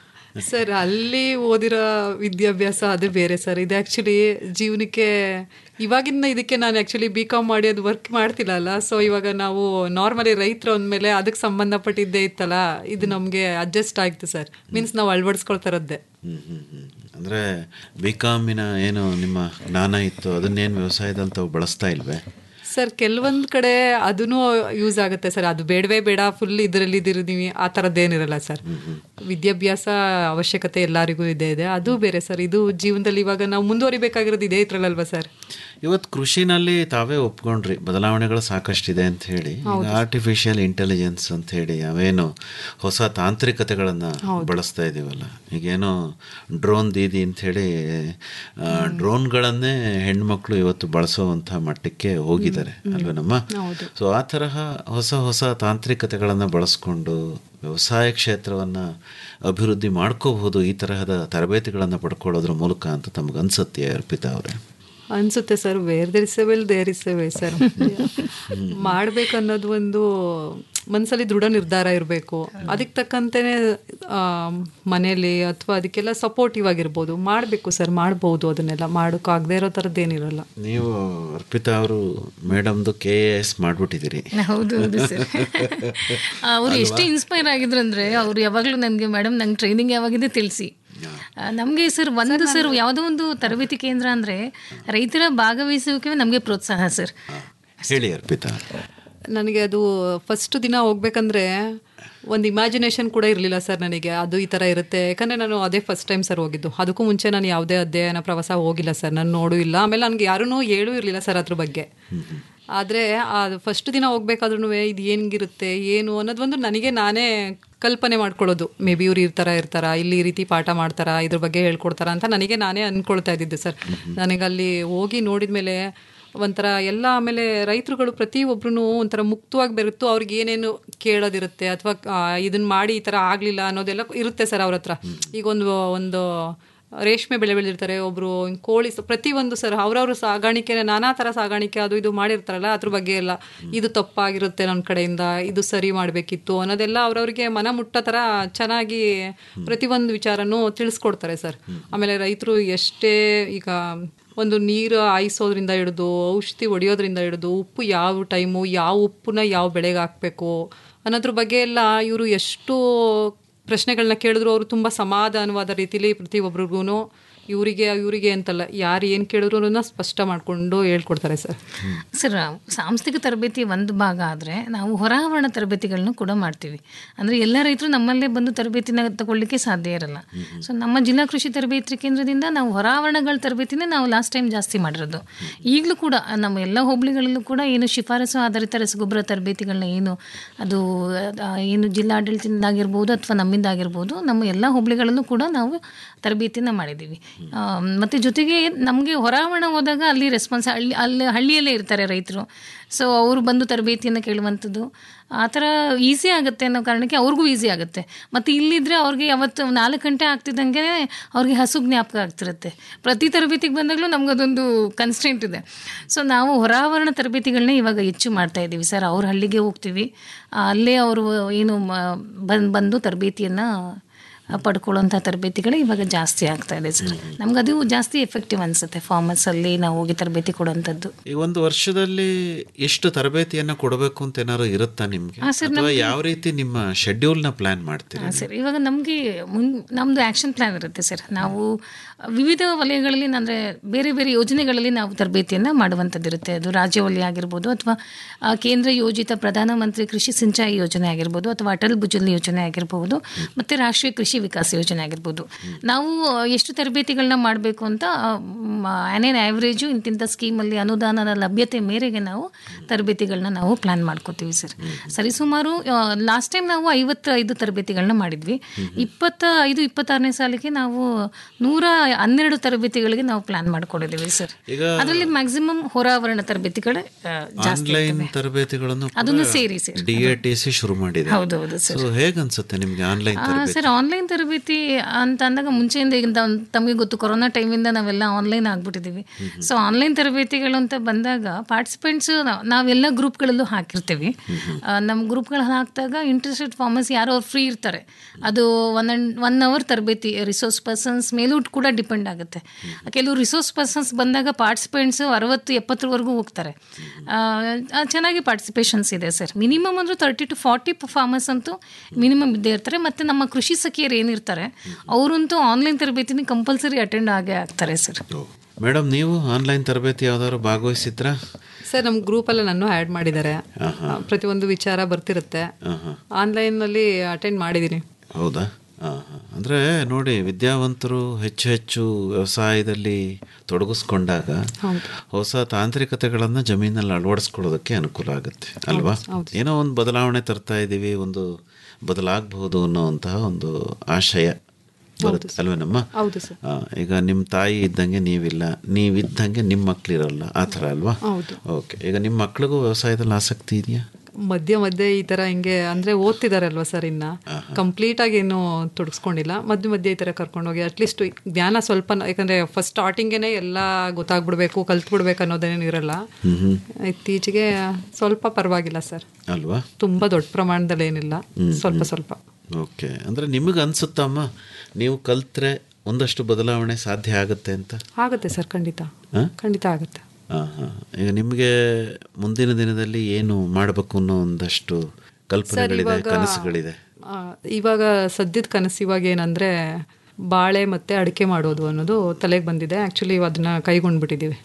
ಸರ್ ಅಲ್ಲಿ ಓದಿರೋ ವಿದ್ಯಾಭ್ಯಾಸ ಅದು ಬೇರೆ ಸರ್ ಇದು ಆ್ಯಕ್ಚುಲಿ ಜೀವನಕ್ಕೆ ಇವಾಗಿನ ಇದಕ್ಕೆ ನಾನು ಆ್ಯಕ್ಚುಲಿ ಬಿ ಕಾಮ್ ಮಾಡಿ ಅದು ವರ್ಕ್ ಮಾಡ್ತಿಲ್ಲಲ್ಲ ಸೊ ಇವಾಗ ನಾವು ನಾರ್ಮಲಿ ರೈತರು ಅಂದಮೇಲೆ ಅದಕ್ಕೆ ಸಂಬಂಧಪಟ್ಟಿದ್ದೇ ಇತ್ತಲ್ಲ ಇದು ನಮಗೆ ಅಡ್ಜಸ್ಟ್ ಆಯ್ತು ಸರ್ ಮೀನ್ಸ್ ನಾವು ಅಳವಡಿಸ್ಕೊಳ್ತಾ ಇರೋದೇ ಹ್ಮ್ ಹ್ಮ್ ಹ್ಮ್ ಅಂದ್ರೆ ಬಿ ಕಾಮಿನ ಏನು ನಿಮ್ಮ ಜ್ಞಾನ ಇತ್ತು ಅದನ್ನೇನು ವ್ಯವಸಾಯದಲ್ಲಿ ತಾವು ಬಳಸ್ತಾ ಇಲ್ವೇ ಸರ್ ಕೆಲವೊಂದು ಕಡೆ ಅದೂ ಯೂಸ್ ಆಗುತ್ತೆ ಸರ್ ಅದು ಬೇಡವೇ ಬೇಡ ಫುಲ್ ಇದರಲ್ಲಿ ಇದಿರಿದೀವಿ ಆ ಥರದ್ದೇನಿರಲ್ಲ ಸರ್ ವಿದ್ಯಾಭ್ಯಾಸ ಅವಶ್ಯಕತೆ ಎಲ್ಲರಿಗೂ ಇದೆ ಇದೆ ಅದು ಬೇರೆ ಸರ್ ಇದು ಜೀವನದಲ್ಲಿ ಇವಾಗ ನಾವು ಮುಂದುವರಿಬೇಕಾಗಿರೋದು ಇದೇ ಇದ್ರಲ್ಲಲ್ವಾ ಸರ್ ಇವತ್ತು ಕೃಷಿನಲ್ಲಿ ತಾವೇ ಒಪ್ಕೊಂಡ್ರಿ ಬದಲಾವಣೆಗಳು ಸಾಕಷ್ಟಿದೆ ಅಂತ ಹೇಳಿ ಈಗ ಆರ್ಟಿಫಿಷಿಯಲ್ ಇಂಟೆಲಿಜೆನ್ಸ್ ಅಂತ ಹೇಳಿ ಅವೇನು ಹೊಸ ತಾಂತ್ರಿಕತೆಗಳನ್ನು ಬಳಸ್ತಾ ಇದೀವಲ್ಲ ಈಗೇನೋ ಡ್ರೋನ್ ದೀದಿ ಅಂತ ಹೇಳಿ ಡ್ರೋನ್ಗಳನ್ನೇ ಹೆಣ್ಮಕ್ಳು ಇವತ್ತು ಬಳಸೋವಂಥ ಮಟ್ಟಕ್ಕೆ ಹೋಗಿದ್ದಾರೆ ಅಲ್ವೇನಮ್ಮ ಸೊ ಆ ತರಹ ಹೊಸ ಹೊಸ ತಾಂತ್ರಿಕತೆಗಳನ್ನು ಬಳಸ್ಕೊಂಡು ವ್ಯವಸಾಯ ಕ್ಷೇತ್ರವನ್ನು ಅಭಿವೃದ್ಧಿ ಮಾಡ್ಕೋಬಹುದು ಈ ತರಹದ ತರಬೇತಿಗಳನ್ನು ಪಡ್ಕೊಳ್ಳೋದ್ರ ಮೂಲಕ ಅಂತ ತಮ್ಗೆ ಅನ್ಸುತ್ತೆ ಅರ್ಪಿತಾ ಅವರೇ ಅನ್ಸುತ್ತೆ sir where there is a well there is a way sir ಮಾಡ್ಬೇಕು ಅನ್ನೋದು ಒಂದು ಮನಸ್ಸಲ್ಲಿ ದೃಢ ನಿರ್ಧಾರ ಇರಬೇಕು ಅದಕ್ಕೆ ತಕ್ಕಂತೆನೆ ಆ, ಮನೇಲಿ ಅಥವಾ ಅದಕ್ಕೆಲ್ಲ ಸಪೋರ್ಟಿವ್ ಆಗಿರ್ಬೋದು ಮಾಡಬೇಕು ಸರ್ ಮಾಡ್ಬೋದು ಅದನ್ನೆಲ್ಲ ಮಾಡೋಕ್ಕಾಗದೇ ಇರೋ ಥರದ್ದೇನಿರಲ್ಲ ನೀವು ಅರ್ಪಿತಾ ಅವರು ಮೇಡಮ್ದು ಕೆ ಎ ಎಸ್ ಮಾಡಿಬಿಟ್ಟಿದ್ದೀರಿ ಹೌದು ಹೌದು ಸರ್ ಅವರು ಎಷ್ಟು ಇನ್ಸ್ಪೈರ್ ಆಗಿದ್ರು ಅಂದ್ರೆ ಅವ್ರು ಯಾವಾಗಲೂ ನನಗೆ ಮೇಡಮ್ ನಂಗೆ ಟ್ರೈನಿಂಗ್ ಯಾವಾಗಿದೆ ತಿಳಿಸಿ ನಮಗೆ ಸರ್ ಒಂದು ಸರ್ ಯಾವುದೋ ಒಂದು ತರಬೇತಿ ಕೇಂದ್ರ ಅಂದರೆ ರೈತರ ಭಾಗವಹಿಸುವಿಕೆ ನಮಗೆ ಪ್ರೋತ್ಸಾಹ ಸರ್ ಹೇಳಿ ಅರ್ಪಿತಾ ನನಗೆ ಅದು ಫಸ್ಟ್ ದಿನ ಹೋಗ್ಬೇಕಂದ್ರೆ ಒಂದು ಇಮ್ಯಾಜಿನೇಷನ್ ಕೂಡ ಇರಲಿಲ್ಲ ಸರ್ ನನಗೆ ಅದು ಈ ಥರ ಇರುತ್ತೆ ಯಾಕಂದರೆ ನಾನು ಅದೇ ಫಸ್ಟ್ ಟೈಮ್ ಸರ್ ಹೋಗಿದ್ದು ಅದಕ್ಕೂ ಮುಂಚೆ ನಾನು ಯಾವುದೇ ಅಧ್ಯಯನ ಪ್ರವಾಸ ಹೋಗಿಲ್ಲ ಸರ್ ನಾನು ನೋಡೂ ಇಲ್ಲ ಆಮೇಲೆ ನನಗೆ ಯಾರೂ ಹೇಳೂ ಇರಲಿಲ್ಲ ಸರ್ ಅದ್ರ ಬಗ್ಗೆ ಆದರೆ ಫಸ್ಟ್ ದಿನ ಹೋಗ್ಬೇಕಾದ್ರೂ ಇದು ಹೆಂಗಿರುತ್ತೆ ಏನು ಅನ್ನೋದು ಒಂದು ನನಗೆ ನಾನೇ ಕಲ್ಪನೆ ಮಾಡ್ಕೊಳ್ಳೋದು ಮೇ ಬಿ ಇವ್ರು ಇರ್ತಾರ ಇರ್ತಾರ ಇಲ್ಲಿ ಈ ರೀತಿ ಪಾಠ ಮಾಡ್ತಾರಾ ಇದ್ರ ಬಗ್ಗೆ ಹೇಳ್ಕೊಡ್ತಾರ ಅಂತ ನನಗೆ ನಾನೇ ಅಂದ್ಕೊಳ್ತಾ ಇದ್ದಿದ್ದೆ ಸರ್ ನನಗೆ ಅಲ್ಲಿ ಹೋಗಿ ನೋಡಿದ ಮೇಲೆ ಒಂಥರ ಎಲ್ಲ ಆಮೇಲೆ ರೈತರುಗಳು ಪ್ರತಿಯೊಬ್ರು ಒಂಥರ ಮುಕ್ತವಾಗಿ ಬೆರೆತು ಅವ್ರಿಗೆ ಏನೇನು ಕೇಳೋದಿರುತ್ತೆ ಅಥವಾ ಇದನ್ನ ಮಾಡಿ ಈ ಥರ ಆಗಲಿಲ್ಲ ಅನ್ನೋದೆಲ್ಲ ಇರುತ್ತೆ ಸರ್ ಅವ್ರ ಹತ್ರ ಈಗ ಒಂದು ಒಂದು ರೇಷ್ಮೆ ಬೆಳೆ ಬೆಳೆದಿರ್ತಾರೆ ಒಬ್ರು ಹಿಂಗ್ ಕೋಳಿ ಸ- ಪ್ರತಿಯೊಂದು ಸರ್ ಅವ್ರವ್ರ ಸಾಗಾಣಿಕೆ ನಾನಾ ಥರ ಸಾಗಾಣಿಕೆ ಅದು ಇದು ಮಾಡಿರ್ತಾರಲ್ಲ ಅದ್ರ ಬಗ್ಗೆ ಎಲ್ಲ ಇದು ತಪ್ಪಾಗಿರುತ್ತೆ ನನ್ನ ಕಡೆಯಿಂದ ಇದು ಸರಿ ಮಾಡಬೇಕಿತ್ತು ಅನ್ನೋದೆಲ್ಲ ಅವ್ರವ್ರಿಗೆ ಮನ ಮುಟ್ಟೋ ಥರ ಚೆನ್ನಾಗಿ ಪ್ರತಿಯೊಂದು ವಿಚಾರನೂ ತಿಳಿಸ್ಕೊಡ್ತಾರೆ ಸರ್ ಆಮೇಲೆ ರೈತರು ಎಷ್ಟೇ ಈಗ ಒಂದು ನೀರು ಹಾಯಿಸೋದ್ರಿಂದ ಹಿಡಿದು ಔಷಧಿ ಹೊಡೆಯೋದ್ರಿಂದ ಹಿಡಿದು ಉಪ್ಪು ಯಾವ ಟೈಮು ಯಾವ ಉಪ್ಪನ್ನ ಯಾವ ಬೆಳೆಗೆ ಹಾಕಬೇಕು ಅನ್ನೋದ್ರ ಬಗ್ಗೆ ಎಲ್ಲ ಇವರು ಎಷ್ಟು ಪ್ರಶ್ನೆಗಳನ್ನ ಕೇಳಿದ್ರು ಅವರು ತುಂಬ ಸಮಾಧಾನವಾದ ರೀತಿಲಿ ಪ್ರತಿಯೊಬ್ಬರಿಗೂ ಇವರಿಗೆ ಇವರಿಗೆ ಅಂತಲ್ಲ ಯಾರು ಏನು ಕೇಳಿದ್ರು ಸ್ಪಷ್ಟ ಮಾಡಿಕೊಂಡು ಹೇಳ್ಕೊಡ್ತಾರೆ ಸರ್ ಸರ್ ಸಾಂಸ್ಥಿಕ ತರಬೇತಿ ಒಂದು ಭಾಗ ಆದರೆ ನಾವು ಹೊರಾವರಣ ತರಬೇತಿಗಳನ್ನ ಕೂಡ ಮಾಡ್ತೀವಿ ಅಂದರೆ ಎಲ್ಲ ರೈತರು ನಮ್ಮಲ್ಲೇ ಬಂದು ತರಬೇತಿನ ತಗೊಳ್ಳಿಕ್ಕೆ ಸಾಧ್ಯ ಇರಲ್ಲ ಸೊ ನಮ್ಮ ಜಿಲ್ಲಾ ಕೃಷಿ ತರಬೇತಿ ಕೇಂದ್ರದಿಂದ ನಾವು ಹೊರಾವರಣಗಳ ತರಬೇತಿನೇ ನಾವು ಲಾಸ್ಟ್ ಟೈಮ್ ಜಾಸ್ತಿ ಮಾಡಿರೋದು ಈಗಲೂ ಕೂಡ ನಮ್ಮ ಎಲ್ಲ ಹೋಬಳಿಗಳಲ್ಲೂ ಕೂಡ ಏನು ಶಿಫಾರಸು ಆಧಾರಿತ ರಸಗೊಬ್ಬರ ತರಬೇತಿಗಳನ್ನ ಏನು ಅದು ಆ, ಏನು ಜಿಲ್ಲಾಡಳಿತದಿಂದ ಆಗಿರ್ಬೋದು ಅಥವಾ ನಮ್ಮಿಂದ ಆಗಿರ್ಬೋದು ನಮ್ಮ ಎಲ್ಲ ಹೋಬಳಿಗಳಲ್ಲೂ ಕೂಡ ನಾವು ತರಬೇತಿನ ಮಾಡಿದ್ದೀವಿ ಆ, ಮತ್ತೆ ಜೊತೆಗೆ ನಮಗೆ ಹೊರಾವರಣ ಹೋದಾಗ ಅಲ್ಲಿ ರೆಸ್ಪಾನ್ಸ್ ಹಳ್ಳಿ ಅಲ್ಲಿ ಹಳ್ಳಿಯಲ್ಲೇ ಇರ್ತಾರೆ ರೈತರು ಸೊ ಅವರು ಬಂದು ತರಬೇತಿಯನ್ನು ಕೇಳುವಂಥದ್ದು ಆ ಥರ ಈಸಿ ಆಗುತ್ತೆ ಅನ್ನೋ ಕಾರಣಕ್ಕೆ ಅವ್ರಿಗೂ ಈಸಿ ಆಗುತ್ತೆ ಮತ್ತು ಇಲ್ಲಿದ್ದರೆ ಅವ್ರಿಗೆ ಯಾವತ್ತು ನಾಲ್ಕು ಗಂಟೆ ಆಗ್ತಿದ್ದಂಗೆ ಅವ್ರಿಗೆ ಹಸು ಜ್ಞಾಪಕ ಆಗ್ತಿರುತ್ತೆ ಪ್ರತಿ ತರಬೇತಿಗೆ ಬಂದಾಗಲೂ ನಮಗದೊಂದು ಕನ್ಸ್ಟೆಂಟ್ ಇದೆ ಸೊ ನಾವು ಹೊರಾವರಣ ತರಬೇತಿಗಳನ್ನ ಇವಾಗ ಹೆಚ್ಚು ಮಾಡ್ತಾ ಇದ್ದೀವಿ ಸರ್ ಅವ್ರ ಹಳ್ಳಿಗೆ ಹೋಗ್ತೀವಿ ಆ, ಅಲ್ಲೇ ಅವರು ಏನು ಮ- ಬಂದು ಬಂದು ತರಬೇತಿಯನ್ನು ಪಡ್ಕೊಳ್ಳೋಂಥ ತರಬೇತಿಗಳು ಇವಾಗ ಜಾಸ್ತಿ ಆಗ್ತಾ ಇದೆ ಸರ್ ನಮ್ಗೆ ಅದು ಜಾಸ್ತಿ ಎಫೆಕ್ಟಿವ್ ಅನಿಸುತ್ತೆ ಫಾರ್ಮರ್ಸಲ್ಲಿ ನಾವು ಹೋಗಿ ತರಬೇತಿ ಕೊಡೋಂಥದ್ದು ಈ ಒಂದು ವರ್ಷದಲ್ಲಿ ಎಷ್ಟು ತರಬೇತಿಯನ್ನ ಕೊಡಬೇಕು ಅಂತ ಏನಾದ್ರು ಇರುತ್ತಾ ನಿಮ್ಗೆ ಹಾ, ಸರ್, ಅಥವಾ ಯಾವ ರೀತಿ ನಿಮ್ಮ ಶೆಡ್ಯೂಲ್ನ ಪ್ಲಾನ್ ಮಾಡ್ತೀರಿ ಹಾಂ ಸರ್ ಇವಾಗ ನಮಗೆ ಮುನ್ ನಮ್ಮದು ಆ್ಯಕ್ಷನ್ ಪ್ಲ್ಯಾನ್ ಇರುತ್ತೆ ಸರ್ ನಾವು ವಿವಿಧ ವಲಯಗಳಲ್ಲಿ ಅಂದರೆ ಬೇರೆ ಬೇರೆ ಯೋಜನೆಗಳಲ್ಲಿ ನಾವು ತರಬೇತಿಯನ್ನು ಮಾಡುವಂಥದ್ದು ಇರುತ್ತೆ ಅದು ರಾಜ್ಯ ವಲಯ ಆಗಿರ್ಬೋದು ಅಥವಾ ಆ, ಕೇಂದ್ರ ಯೋಜಿತ ಪ್ರಧಾನಮಂತ್ರಿ ಕೃಷಿ ಸಿಂಚಾಯಿ ಯೋಜನೆ ಆಗಿರ್ಬೋದು ಅಥವಾ ಅಟಲ್ ಭುಜಲ್ ಯೋಜನೆ ಆಗಿರ್ಬೋದು ಮತ್ತು ರಾಷ್ಟ್ರೀಯ ಕೃಷಿ ವಿಕಾಸ ಯೋಜನೆ ಆಗಿರ್ಬೋದು ನಾವು ಆ, ಎಷ್ಟು ತರಬೇತಿಗಳನ್ನ ಮಾಡಬೇಕು ಅಂತ ಆ್ಯನೇನ್ ಆ್ಯಾವ್ರೇಜು ಇಂತಿಂಥ ಸ್ಕೀಮಲ್ಲಿ ಅನುದಾನದ ಲಭ್ಯತೆ ಮೇರೆಗೆ ನಾವು ತರಬೇತಿಗಳನ್ನ ನಾವು ಪ್ಲ್ಯಾನ್ ಮಾಡ್ಕೋತೀವಿ ಸರ್ ಸರಿಸುಮಾರು ಲಾಸ್ಟ್ ಟೈಮ್ ನಾವು ಐವತ್ತು ಐದು ತರಬೇತಿಗಳನ್ನ ಮಾಡಿದ್ವಿ ಇಪ್ಪತ್ತ ಐದು ಇಪ್ಪತ್ತಾರನೇ ಸಾಲಿಗೆ ನಾವು ನೂರ ಹನ್ನೆರಡು ತರಬೇತಿಗಳಿಗೆ ನಾವು ಪ್ಲಾನ್ ಮಾಡ್ಕೊಂಡಿದ್ದೀವಿ ಸರ್ ಈಗ ಅದರಲ್ಲಿ ಮ್ಯಾಕ್ಸಿಮಮ್ ಹೊರಾವರಣ ತರಬೇತಿಗಳು ಆ, ಜಾಸ್ತಿ ಆನ್ಲೈನ್ ತರಬೇತಿಗಳನ್ನು ಅದನ್ನು ಸೇರಿ sir D A T C ಶುರು ಮಾಡಿದೆ ಹೌದೌದು ಸರ್ ಸೊ ಹೇಗನ್ಸುತ್ತೆ ನಿಮ್ಗೆ ಆನ್ಲೈನ್ ಆ, ತರಬೇತಿ ಸರ್ ಆನ್ಲೈನ್ ತರಬೇತಿ ಅಂತ ಅಂದಾಗ ಮುಂಚೆಯಿಂದ ಈಗ ತಮ್- ತಮಗೆ ಗೊತ್ತು ಕೊರೋನಾ ಟೈಮಿಂದ ನಾವೆಲ್ಲ ಆನ್ಲೈನ್ ಆಗ್ಬಿಟ್ಟಿದ್ದೀವಿ ಸೊ ಆನ್ಲೈನ್ ತರಬೇತಿಗಳು ಅಂತ ಬಂದಾಗ ಪಾರ್ಟಿಸಿಪೆಂಟ್ಸ್ ನಾವೆಲ್ಲ ಗ್ರೂಪ್ಗಳಲ್ಲೂ ಹಾಕಿರ್ತೀವಿ ಆ, ನಮ್ಮ ಗ್ರೂಪ್ಗಳು ಹಾಕಿದಾಗ ಇಂಟ್ರೆಸ್ಟೆಡ್ ಫಾರ್ಮರ್ಸ್ ಯಾರೋ ಅವ್ರು ಫ್ರೀ ಇರ್ತಾರೆ ಅದು ಒನ್ ಅಂಡ್ ಒನ್ ಅವರ್ ತರಬೇತಿ ರಿಸೋರ್ಸ್ ಪರ್ಸನ್ಸ್ ಮೇಲೂ ಕೂಡ ಡಿಪೆಂಡ್ ಆಗುತ್ತೆ ಕೆಲವು ರಿಸೋರ್ಸ್ ಪರ್ಸನ್ಸ್ ಬಂದಾಗ ಪಾರ್ಟಿಸಿಪೆಂಟ್ಸ್ ಅರವತ್ತು ಎಪ್ಪತ್ತರವರೆಗೂ ಹೋಗ್ತಾರೆ ಆ, ಆ, ಚೆನ್ನಾಗಿ ಪಾರ್ಟಿಸಿಪೇಷನ್ಸ್ ಇದೆ ಸರ್ ಮಿನಿಮಮ್ ಅಂದ್ರೆ ತರ್ಟಿ ಟು ಫಾರ್ಟಿ ಫಾರ್ಮರ್ಸ್ ಅಂತೂ ಮಿನಿಮಮ್ ಇದ್ದೇ ಇರ್ತಾರೆ ಮತ್ತು ನಮ್ಮ ಕೃಷಿ ಸಖಿಯರು ಏನಿರ್ತಾರೆ ಅವರಂತೂ ಆನ್ಲೈನ್ ತರಬೇತಿನ ಕಂಪಲ್ಸರಿ ಅಟೆಂಡ್ ಆಗೇ ಆಗ್ತಾರೆ ಸರ್ ಮೇಡಮ್ ನೀವು ಆನ್ಲೈನ್ ತರಬೇತಿ ಯಾವ್ದಾದ್ರು ಭಾಗವಹಿಸಿದ್ರಾ ಸರ್ ನಮ್ಮ ಗ್ರೂಪಲ್ಲಿ ನಾನು ಆ್ಯಡ್ ಮಾಡಿದ್ದಾರೆ ಪ್ರತಿಯೊಂದು ವಿಚಾರ ಬರ್ತಿರುತ್ತೆ ಆನ್ಲೈನಲ್ಲಿ ಅಟೆಂಡ್ ಮಾಡಿದ್ದೀನಿ ಹೌದಾ ಹಾಂ ಹಾಂ ಅಂದರೆ ನೋಡಿ ವಿದ್ಯಾವಂತರು ಹೆಚ್ಚು ಹೆಚ್ಚು ವ್ಯವಸಾಯದಲ್ಲಿ ತೊಡಗಿಸ್ಕೊಂಡಾಗ ಹೊಸ ತಾಂತ್ರಿಕತೆಗಳನ್ನು ಜಮೀನಲ್ಲಿ ಅಳವಡಿಸ್ಕೊಳ್ಳೋದಕ್ಕೆ ಅನುಕೂಲ ಆಗುತ್ತೆ ಅಲ್ವಾ ಏನೋ ಒಂದು ಬದಲಾವಣೆ ತರ್ತಾ ಇದ್ದೀವಿ ಒಂದು ಬದಲಾಗಬಹುದು ಅನ್ನೋವಂತಹ ಒಂದು ಆಶಯ ಬರುತ್ತೆ ಅಲ್ವೇನಮ್ಮ ಹೌದು ಸರ್ ಆ, ಈಗ ನಿಮ್ಮ ತಾಯಿ ಇದ್ದಂಗೆ ನೀವಿಲ್ಲ ನೀವಿದ್ದಂಗೆ ನಿಮ್ಮ ಮಕ್ಳಿರಲ್ಲ ಆ ಥರ ಅಲ್ವಾ ಹೌದು. ಓಕೆ ಈಗ ನಿಮ್ಮ ಮಕ್ಳಿಗೂ ವ್ಯವಸಾಯದಲ್ಲಿ ಆಸಕ್ತಿ ಇದೆಯಾ ಮಧ್ಯ ಮಧ್ಯೆ ಈ ಥರ ಹಿಂಗೆ ಅಂದರೆ ಓದ್ತಿದಾರಲ್ವ ಸರ್ ಇನ್ನು ಕಂಪ್ಲೀಟಾಗಿ ಏನು ತೊಡಗಿಸ್ಕೊಂಡಿಲ್ಲ ಮಧ್ಯ ಮಧ್ಯೆ ಈ ಥರ ಕರ್ಕೊಂಡೋಗಿ ಅಟ್ಲೀಸ್ಟ್ ಜ್ಞಾನ ಸ್ವಲ್ಪ ನ- ಯಾಕಂದ್ರೆ ಫಸ್ಟ್ ಸ್ಟಾರ್ಟಿಂಗೇನೆ ಎಲ್ಲ ಗೊತ್ತಾಗ್ಬಿಡ್ಬೇಕು ಕಲ್ತ್ಬಿಡ್ಬೇಕು ಅನ್ನೋದೇನೇನು ಇರಲ್ಲ ಇತ್ತೀಚೆಗೆ ಸ್ವಲ್ಪ ಪರವಾಗಿಲ್ಲ ಸರ್ ಅಲ್ವಾ ತುಂಬ ದೊಡ್ಡ ಪ್ರಮಾಣದಲ್ಲಿ ಏನಿಲ್ಲ ಸ್ವಲ್ಪ ಸ್ವಲ್ಪ ಓಕೆ ಅಂದರೆ ನಿಮಗೆ ಅನ್ಸುತ್ತಮ್ಮ ನೀವು ಕಲ್ತ್ರೆ ಒಂದಷ್ಟು ಬದಲಾವಣೆ ಸಾಧ್ಯ ಆಗುತ್ತೆ ಅಂತ ಆಗುತ್ತೆ ಸರ್ ಖಂಡಿತ ಖಂಡಿತ ಆಗುತ್ತೆ ಹಾಂ ಹಾಂ ಈಗ ನಿಮಗೆ ಮುಂದಿನ ದಿನದಲ್ಲಿ ಏನು ಮಾಡಬೇಕು ಅನ್ನೋ ಒಂದಷ್ಟು ಕಲ್ಪನೆಗಳಿದೆ ಕನಸುಗಳಿದೆ ಆ, ಇವಾಗ ಸದ್ಯದ ಕನಸು ಇವಾಗ ಏನಂದ್ರೆ ಬಾಳೆ ಮತ್ತೆ ಅಡಿಕೆ ಮಾಡೋದು ಅನ್ನೋದು ತಲೆಗೆ ಬಂದಿದೆ ಆ್ಯಕ್ಚುಲಿ ಅದನ್ನ ಕೈಗೊಂಡ್ಬಿಟ್ಟಿದ್ದೀವಿ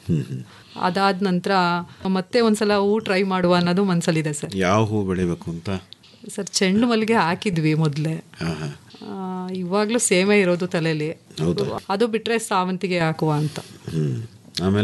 ಅದಾದ ನಂತರ ಮತ್ತೆ ಒಂದ್ಸಲ ಹೂ ಟ್ರೈ ಮಾಡುವ ಅನ್ನೋದು ಮನಸ್ಸಲ್ಲಿದೆ ಸರ್ ಯಾವ ಹೂ ಬೆಳಿಬೇಕು ಅಂತ ಸರ್ ಚೆಂಡು ಮಲ್ಲಿಗೆ ಹಾಕಿದ್ವಿ ಮೊದಲೇ ಹಾಂ ಹಾಂ ಇವಾಗಲೂ ಸೇಮೆ ಇರೋದು ತಲೆಯಲ್ಲಿ ಅದು ಬಿಟ್ಟರೆ ಸಾವಂತಿಗೆ ಹಾಕುವ ಅಂತ ಹ್ಞೂ ಆಮೇಲೆ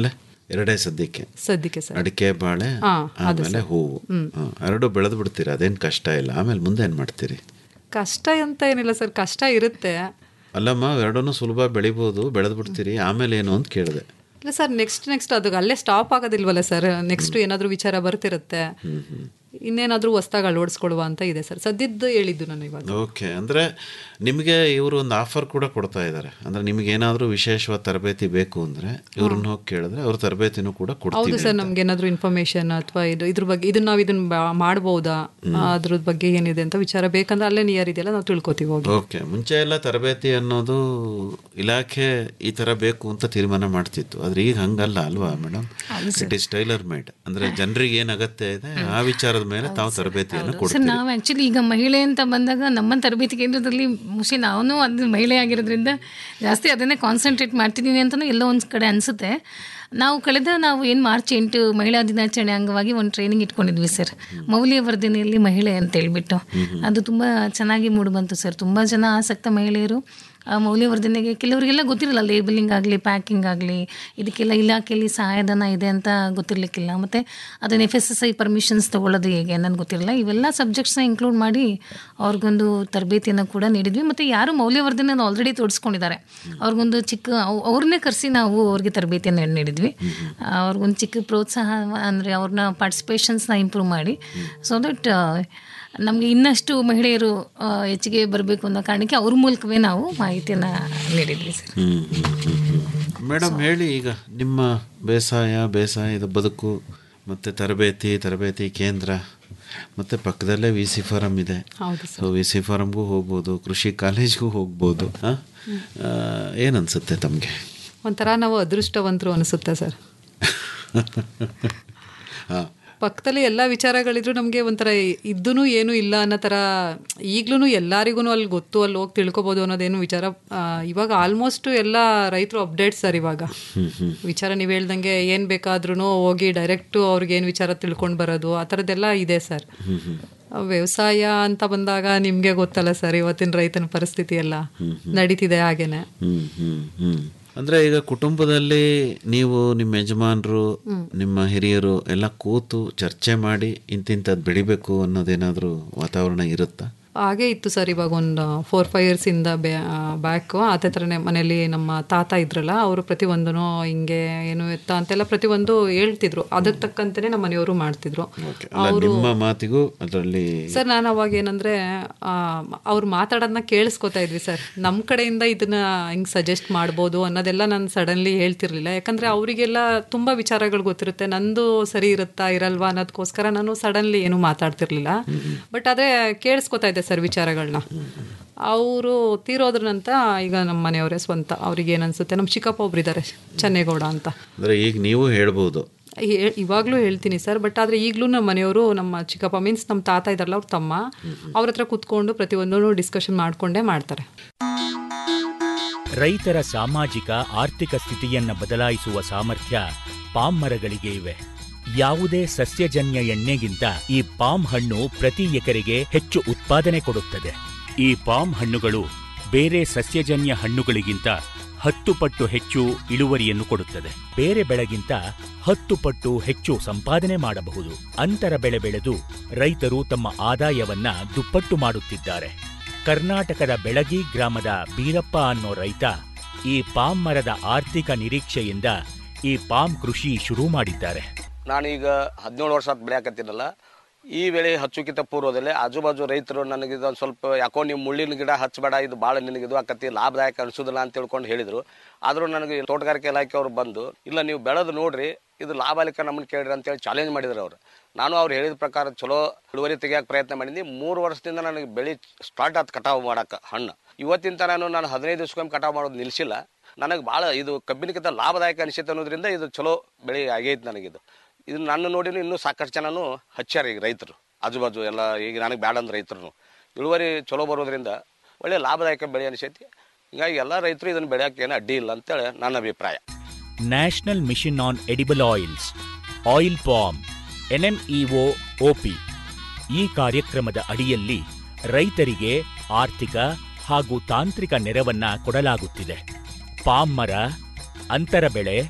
ಎರಡೇ ಸದ್ಯಕ್ಕೆ ಸದ್ಯಕ್ಕೆ ಸರ್ ಅಡಿಕೆ ಬಾಳೆ ಹಾ, ಅದು ಆಮೇಲೆ ಹೂವು ಹಾ, ಎರಡು ಬೆಳೆದು ಬಿಡ್ತೀರಿ ಅದೇನು ಕಷ್ಟ ಇಲ್ಲ ಆಮೇಲೆ ಮುಂದೆ ಏನು ಮಾಡ್ತೀರಿ ಕಷ್ಟ ಅಂತ ಏನಿಲ್ಲ ಸರ್ ಕಷ್ಟ ಇರುತ್ತೆ ಅಲ್ಲಮ್ಮ ಎರಡನ್ನೂ ಸುಲಭ ಬೆಳಿಬೋದು ಬೆಳೆದು ಬಿಡ್ತೀರಿ ಆಮೇಲೆ ಏನು ಅಂತ ಕೇಳಿದೆ ಇಲ್ಲ ಸರ್ ನೆಕ್ಸ್ಟ್ ನೆಕ್ಸ್ಟ್ ಅದು ಅಲ್ಲೇ ಸ್ಟಾಪ್ ಆಗೋದಿಲ್ವಲ್ಲ ಸರ್ ನೆಕ್ಸ್ಟ್ ಏನಾದರೂ ವಿಚಾರ ಬರ್ತಿರುತ್ತೆ ಇನ್ನೇನಾದರೂ ಹೊಸ್ದಾಗಿ ಅಳವಡಿಸ್ಕೊಳ್ಳುವ ಅಂತ ಇದೆ ಸರ್ ಸದ್ಯದ್ದು ಹೇಳಿದ್ದು ನಾನು ಇವಾಗ ಓಕೆ ಅಂದರೆ ನಿಮಗೆ ಇವರು ಒಂದು ಆಫರ್ ಕೂಡ ಕೊಡ್ತಾ ಇದ್ದಾರೆ ಅಂದರೆ ನಿಮಗೆ ಏನಾದರೂ ವಿಶೇಷವಾದ ತರಬೇತಿ ಬೇಕು ಅಂದರೆ ಇವ್ರನ್ನ ಹೋಗಿ ಕೇಳಿದ್ರೆ ಅವ್ರ ತರಬೇತಿನೂ ಕೂಡ ಹೌದು ಕೊಡ್ತೀವಿ ಸರ್ ನಮ್ಗೆ ಏನಾದರೂ ಇನ್ಫಾರ್ಮೇಶನ್ ಅಥವಾ ಇದು ಇದ್ರ ಬಗ್ಗೆ ಇದನ್ನ ನಾವು ಇದನ್ನ ಬ- ಮಾಡ್ಬೋದಾ ಅದ್ರ ಬಗ್ಗೆ ಏನಿದೆ ಅಂತ ವಿಚಾರ ಬೇಕಂದ್ರೆ ಅಲ್ಲೇ ನಿಯರ್ ಇದೆಯಲ್ಲ ನಾವು ತಿಳ್ಕೊತೀವಿ ಹೋಗಿ ಓಕೆ ಮುಂಚೆ ಎಲ್ಲ ತರಬೇತಿ ಅನ್ನೋದು ಇಲಾಖೆ ಈ ಥರ ಬೇಕು ಅಂತ ತೀರ್ಮಾನ ಮಾಡ್ತಿತ್ತು ಆದ್ರೆ ಈಗ ಹಂಗಲ್ಲ ಅಲ್ವಾ madam it is tailor made ಅಂದರೆ ಜನರಿಗೆ ಏನು ಅಗತ್ಯ ಇದೆ ಆ ವಿಚಾರದ ಮೇಲೆ ತಾವು ತರಬೇತಿಯನ್ನು ಸರ್ ಕೊಡ್ತೀವಿ ನಾವು ಆ್ಯಕ್ಚುಲಿ ಈಗ ಮಹಿಳೆ ಅಂತ ಬಂದಾಗ ನಮ್ಮ ತರಬೇತಿ ಕೇಂದ್ರದಲ್ಲಿ ಮೋಸ್ಟ್ಲಿ ನಾನು ಅದು ಮಹಿಳೆ ಆಗಿರೋದ್ರಿಂದ ಜಾಸ್ತಿ ಅದನ್ನೇ ಕಾನ್ಸಂಟ್ರೇಟ್ ಮಾಡ್ತಿದ್ದೀನಿ ಅಂತಲೂ ಎಲ್ಲೋ ಒಂದು ಕಡೆ ಅನಿಸುತ್ತೆ ನಾವು ಕಳೆದ ನಾವು ಏನು ಮಾರ್ಚ್ ಎಂಟು ಮಹಿಳಾ ದಿನಾಚರಣೆ ಅಂಗವಾಗಿ ಒಂದು ಟ್ರೈನಿಂಗ್ ಇಟ್ಕೊಂಡಿದ್ವಿ ಸರ್ ಮೌಲ್ಯವರ್ಧನೆಯಲ್ಲಿ ಮಹಿಳೆ ಅಂತ ಹೇಳ್ಬಿಟ್ಟು ಅದು ತುಂಬ ಚೆನ್ನಾಗಿ ಮೂಡಿಬಂತು ಸರ್ ತುಂಬ ಜನ ಆಸಕ್ತ ಮಹಿಳೆಯರು ಆ ಮೌಲ್ಯವರ್ಧನೆಗೆ ಕೆಲವರಿಗೆಲ್ಲ ಗೊತ್ತಿರಲ್ಲ ಲೇಬಲಿಂಗ್ ಆಗಲಿ ಪ್ಯಾಕಿಂಗ್ ಆಗಲಿ ಇದಕ್ಕೆಲ್ಲ ಇಲಾಖೆಯಲ್ಲಿ ಸಹಾಯಧನ ಇದೆ ಅಂತ ಗೊತ್ತಿರಲಿಕ್ಕಿಲ್ಲ ಮತ್ತು ಅದನ್ನು F S S I permissions ತೊಗೊಳ್ಳೋದು ಹೇಗೆ ಅನ್ನೋದು ಗೊತ್ತಿರಲ್ಲ ಇವೆಲ್ಲ ಸಬ್ಜೆಕ್ಟ್ಸ್ನ ಇನ್ಕ್ಲೂಡ್ ಮಾಡಿ ಅವ್ರಿಗೊಂದು ತರಬೇತಿಯನ್ನು ಕೂಡ ನೀಡಿದ್ವಿ ಮತ್ತು ಯಾರು ಮೌಲ್ಯವರ್ಧನೆ ಆಲ್ರೆಡಿ ತೋರಿಸ್ಕೊಂಡಿದ್ದಾರೆ ಅವ್ರಿಗೊಂದು ಚಿಕ್ಕ ಅವ್- ಅವ್ರನ್ನೇ ಕರೆಸಿ ನಾವು ಅವ್ರಿಗೆ ತರಬೇತಿಯನ್ನು ನೀಡಿದ್ವಿ ಅವ್ರಿಗೊಂದು ಚಿಕ್ಕ ಪ್ರೋತ್ಸಾಹ ಅಂದರೆ ಅವ್ರನ್ನ ಪಾರ್ಟಿಸಿಪೇಷನ್ಸ್ನ ಇಂಪ್ರೂವ್ ಮಾಡಿ ಸೊ ದಟ್ ನಮಗೆ ಇನ್ನಷ್ಟು ಮಹಿಳೆಯರು ಆ, ಹೆಚ್ಚಿಗೆ ಬರಬೇಕು ಅನ್ನೋ ಕಾರಣಕ್ಕೆ ಅವ್ರ ಮೂಲಕವೇ ನಾವು ಮಾಹಿತಿಯನ್ನು ನೀಡಿದ್ವಿ ಸರ್ ಮೇಡಮ್ ಹೇಳಿ ಈಗ ನಿಮ್ಮ ಬೇಸಾಯ ಬೇಸಾಯದ ಬದುಕು ಮತ್ತು ತರಬೇತಿ ತರಬೇತಿ ಕೇಂದ್ರ ಮತ್ತು ಪಕ್ಕದಲ್ಲೇ ವಿ ಸಿ ಫಾರಮ್ ಇದೆ ಹೌದು ಸೊ ವಿ ಸಿ ಫಾರಮ್ಗೂ ಹೋಗ್ಬೋದು ಕೃಷಿ ಕಾಲೇಜ್ಗೂ ಹೋಗ್ಬೋದು ಏನು ಅನಿಸುತ್ತೆ ತಮಗೆ ಒಂಥರ ನಾವು ಅದೃಷ್ಟವಂತರು ಅನಿಸುತ್ತೆ ಸರ್ ಹಾಂ ಪಕ್ಕದಲ್ಲಿ ಎಲ್ಲ ವಿಚಾರಗಳಿದ್ರು ನಮಗೆ ಒಂಥರ ಇದ್ದೂ ಏನೂ ಇಲ್ಲ ಅನ್ನೋ ಥರ ಈಗ್ಲೂ ಎಲ್ಲರಿಗೂ ಅಲ್ಲಿ ಗೊತ್ತು ಅಲ್ಲಿ ಹೋಗಿ ತಿಳ್ಕೊಬೋದು ಅನ್ನೋದೇನು ವಿಚಾರ ಆ, ಇವಾಗ ಆಲ್ಮೋಸ್ಟ್ ಎಲ್ಲ ರೈತರು ಅಪ್ಡೇಟ್ ಸರ್ ಇವಾಗ ವಿಚಾರ ನೀವು ಹೇಳ್ದಂಗೆ ಏನು ಬೇಕಾದ್ರೂ ಹೋಗಿ ಡೈರೆಕ್ಟು ಅವ್ರಿಗೇನು ವಿಚಾರ ತಿಳ್ಕೊಂಡು ಬರೋದು ಆ ಥರದ್ದೆಲ್ಲ ಇದೆ ಸರ್ ವ್ಯವಸಾಯ ಅಂತ ಬಂದಾಗ ನಿಮಗೆ ಗೊತ್ತಲ್ಲ ಸರ್ ಇವತ್ತಿನ ರೈತನ ಪರಿಸ್ಥಿತಿ ಎಲ್ಲ ನಡೀತಿದೆ ಹಾಗೇನೆ ಹ್ಮ್ ಹ್ಮ್ ಹ್ಮ್ ಅಂದ್ರೆ ಈಗ ಕುಟುಂಬದಲ್ಲಿ ನೀವು ನಿಮ್ಮ ಯಜಮಾನರು ನಿಮ್ಮ ಹಿರಿಯರು ಎಲ್ಲ ಕೂತು ಚರ್ಚೆ ಮಾಡಿ ಇಂತಿಂಥದ್ದು ಬೆಳಿಬೇಕು ಅನ್ನೋದೇನಾದ್ರೂ ವಾತಾವರಣ ಇರುತ್ತಾ ಹಾಗೆ ಇತ್ತು ಸರ್ ಇವಾಗ ಒಂದು ಫೋರ್ ಫೈವ್ ಇಯರ್ಸಿಂದ ಬ್ಯಾಕು ಅದೇ ಥರನೇ ಮನೇಲಿ ನಮ್ಮ ತಾತ ಇದ್ರಲ್ಲ ಅವರು ಪ್ರತಿಯೊಂದೂ ಹಿಂಗೆ ಏನು ಎತ್ತ ಅಂತೆಲ್ಲ ಪ್ರತಿಯೊಂದು ಹೇಳ್ತಿದ್ರು ಅದಕ್ಕೆ ತಕ್ಕಂತೆಯೇ ನಮ್ಮ ಮನೆಯವರು ಮಾಡ್ತಿದ್ರು ಅಲ್ಲ ನಿಮ್ಮ ಮಾತಿಗೂ ಅದರಲ್ಲಿ ಸರ್ ನಾನು ಅವಾಗ ಏನಂದ್ರೆ ಆ, ಅವ್ರು ಮಾತಾಡೋದನ್ನ ಕೇಳಿಸ್ಕೊತಾ ಇದ್ವಿ ಸರ್ ನಮ್ಮ ಕಡೆಯಿಂದ ಇದನ್ನ ಹಿಂಗೆ ಸಜೆಸ್ಟ್ ಮಾಡ್ಬೋದು ಅನ್ನೋದೆಲ್ಲ ನಾನು ಸಡನ್ಲಿ ಹೇಳ್ತಿರ್ಲಿಲ್ಲ ಯಾಕಂದ್ರೆ ಅವರಿಗೆಲ್ಲ ತುಂಬಾ ವಿಚಾರಗಳು ಗೊತ್ತಿರುತ್ತೆ ನಂದು ಸರಿ ಇರುತ್ತಾ ಇರಲ್ವಾ ಅನ್ನೋದಕ್ಕೋಸ್ಕರ ನಾನು ಸಡನ್ಲಿ ಏನು ಮಾತಾಡ್ತಿರ್ಲಿಲ್ಲ ಬಟ್ ಅದೇ ಕೇಳಿಸ್ಕೊತಾ ಇದ್ದೆ ಸರ್ ವಿಚಾರಗಳನ್ನ ಅವರು ತೀರೋದ್ರಂತ ಈಗ ನಮ್ಮ ಮನೆಯವರೇ ಸ್ವಂತ ಅವ್ರಿಗೆ ಏನು ಅನ್ಸುತ್ತೆ ನಮ್ಮ ಚಿಕ್ಕಪ್ಪ ಒಬ್ರು ಇದ್ದಾರೆ ಚೆನ್ನೇಗೌಡ ಅಂತ ಅಂದ್ರೆ ಈಗ ನೀವು ಹೇಳ್ಬೋದು ಹೇ- ಇವಾಗ್ಲೂ ಹೇಳ್ತೀನಿ ಸರ್ ಬಟ್ ಆದರೆ ಈಗಲೂ ನಮ್ಮ ಮನೆಯವರು ನಮ್ಮ ಚಿಕ್ಕಪ್ಪ ಮೀನ್ಸ್ ನಮ್ಮ ತಾತ ಇದ್ದಾರಲ್ಲ ಅವ್ರ ತಮ್ಮ ಅವ್ರ ಹತ್ರ ಕುತ್ಕೊಂಡು ಪ್ರತಿಯೊಂದೂ ಡಿಸ್ಕಷನ್ ಮಾಡ್ಕೊಂಡೇ ಮಾಡ್ತಾರೆ ರೈತರ ಸಾಮಾಜಿಕ ಆರ್ಥಿಕ ಸ್ಥಿತಿಯನ್ನ ಬದಲಾಯಿಸುವ ಸಾಮರ್ಥ್ಯ ಪಾಮ್ ಮರಗಳಿಗೆ ಇವೆ ಯಾವುದೇ ಸಸ್ಯಜನ್ಯ ಎಣ್ಣೆಗಿಂತ ಈ ಪಾಮ್ ಹಣ್ಣು ಪ್ರತಿ ಎಕರೆಗೆ ಹೆಚ್ಚು ಉತ್ಪಾದನೆ ಕೊಡುತ್ತದೆ ಈ ಪಾಮ್ ಹಣ್ಣುಗಳು ಬೇರೆ ಸಸ್ಯಜನ್ಯ ಹಣ್ಣುಗಳಿಗಿಂತ ಹತ್ತು ಪಟ್ಟು ಹೆಚ್ಚು ಇಳುವರಿಯನ್ನು ಕೊಡುತ್ತದೆ ಬೇರೆ ಬೆಳೆಗಿಂತ ಹತ್ತು ಪಟ್ಟು ಹೆಚ್ಚು ಸಂಪಾದನೆ ಮಾಡಬಹುದು ಅಂತರ ಬೆಳೆ ಬೆಳೆದು ರೈತರು ತಮ್ಮ ಆದಾಯವನ್ನ ದುಪ್ಪಟ್ಟು ಮಾಡುತ್ತಿದ್ದಾರೆ ಕರ್ನಾಟಕದ ಬೆಳಗಿ ಗ್ರಾಮದ ಬೀರಪ್ಪ ಅನ್ನೋ ರೈತ ಈ ಪಾಮ್ ಮರದ ಆರ್ಥಿಕ ನಿರೀಕ್ಷೆಯಿಂದ ಈ ಪಾಮ್ ಕೃಷಿ ಶುರು ಮಾಡಿದ್ದಾರೆ ನಾನೀಗ ಹದಿನೇಳು ವರ್ಷ ಆತ್ ಬೆಳೆಯಾಕತ್ತೀನಲ್ಲ ಈ ಬೆಳೆ ಹಚ್ಚುಕಿತ ಪೂರ್ವದಲ್ಲೇ ಆಜು ಬಾಜು ರೈತರು ನನಗೆ ಇದೊಂದು ಸ್ವಲ್ಪ ಯಾಕೋ ನೀವು ಮುಳ್ಳಿನ ಗಿಡ ಹಚ್ಚಬೇಡ ಇದು ಭಾಳ ನಿನಗೆ ಇದು ಆಕತಿ ಲಾಭದಾಯಕ ಅನಿಸೋದಿಲ್ಲ ಅಂತ ತಿಳ್ಕೊಂಡು ಹೇಳಿದ್ರು ಆದರೂ ನನಗೆ ತೋಟಗಾರಿಕೆ ಇಲಾಖೆಯವರು ಬಂದು ಇಲ್ಲ ನೀವು ಬೆಳೆದು ನೋಡ್ರಿ ಇದು ಲಾಭಾಲಿಕ ನಮ್ಮನ್ನು ಕೇಳ್ರಿ ಅಂತೇಳಿ ಚಾಲೆಂಜ್ ಮಾಡಿದ್ರು ಅವರು ನಾನು ಅವ್ರು ಹೇಳಿದ ಪ್ರಕಾರ ಚಲೋ ಇಳುವರಿ ತೆಗಿಯೋಕೆ ಪ್ರಯತ್ನ ಮಾಡಿದ್ನಿ ಮೂರು ವರ್ಷದಿಂದ ನನಗೆ ಬೆಳೆ ಸ್ಟಾರ್ಟ್ ಆಯ್ತು ಕಟಾವು ಮಾಡಕ್ಕೆ ಹಣ್ಣು ಇವತ್ತಿನ ನಾನು ನಾನು ಹದಿನೈದು ದಿವ್ಸಕ್ಕೊಮ್ಮೆ ಕಟಾವು ಮಾಡೋದು ನಿಲ್ಲಿಸಿಲ್ಲ ನನಗೆ ಭಾಳ ಇದು ಕಬ್ಬಿನಕ್ಕಿಂತ ಲಾಭದಾಯಕ ಅನಿಸುತ್ತೆ ಅನ್ನೋದ್ರಿಂದ ಇದು ಚಲೋ ಬೆಳೆ ಆಗೈತೆ ನನಗಿದು ಇದು ನನ್ನ ನೋಡಿ ಇನ್ನೂ ಸಾಕಷ್ಟು ಜನನು ಹಚ್ಚಾರ ಈಗ ರೈತರು ಆಜು ಬಾಜು ಎಲ್ಲ ಈಗ ನನಗೆ ಬ್ಯಾಡ ಅಂದ ರೈತರು ಇಳುವರಿ ಚಲೋ ಬರೋದ್ರಿಂದ ಒಳ್ಳೆ ಲಾಭದಾಯಕ ಬೆಳೆ ಅನಿಸೈತಿ ಹೀಗಾಗಿ ಎಲ್ಲ ರೈತರು ಇದನ್ನು ಬೆಳೆಯೋಕೆ ಏನು ಅಡ್ಡಿ ಇಲ್ಲ ಅಂತೇಳಿ ನನ್ನ ಅಭಿಪ್ರಾಯ national mission on edible oils oil palm NMEO OP ಈ ಕಾರ್ಯಕ್ರಮದ ಅಡಿಯಲ್ಲಿ ರೈತರಿಗೆ ಆರ್ಥಿಕ ಹಾಗೂ ತಾಂತ್ರಿಕ ನೆರವನ್ನ ಕೊಡಲಾಗುತ್ತಿದೆ ಪಾಮ್ ಮರ ಅಂತರ ಬೆಳೆ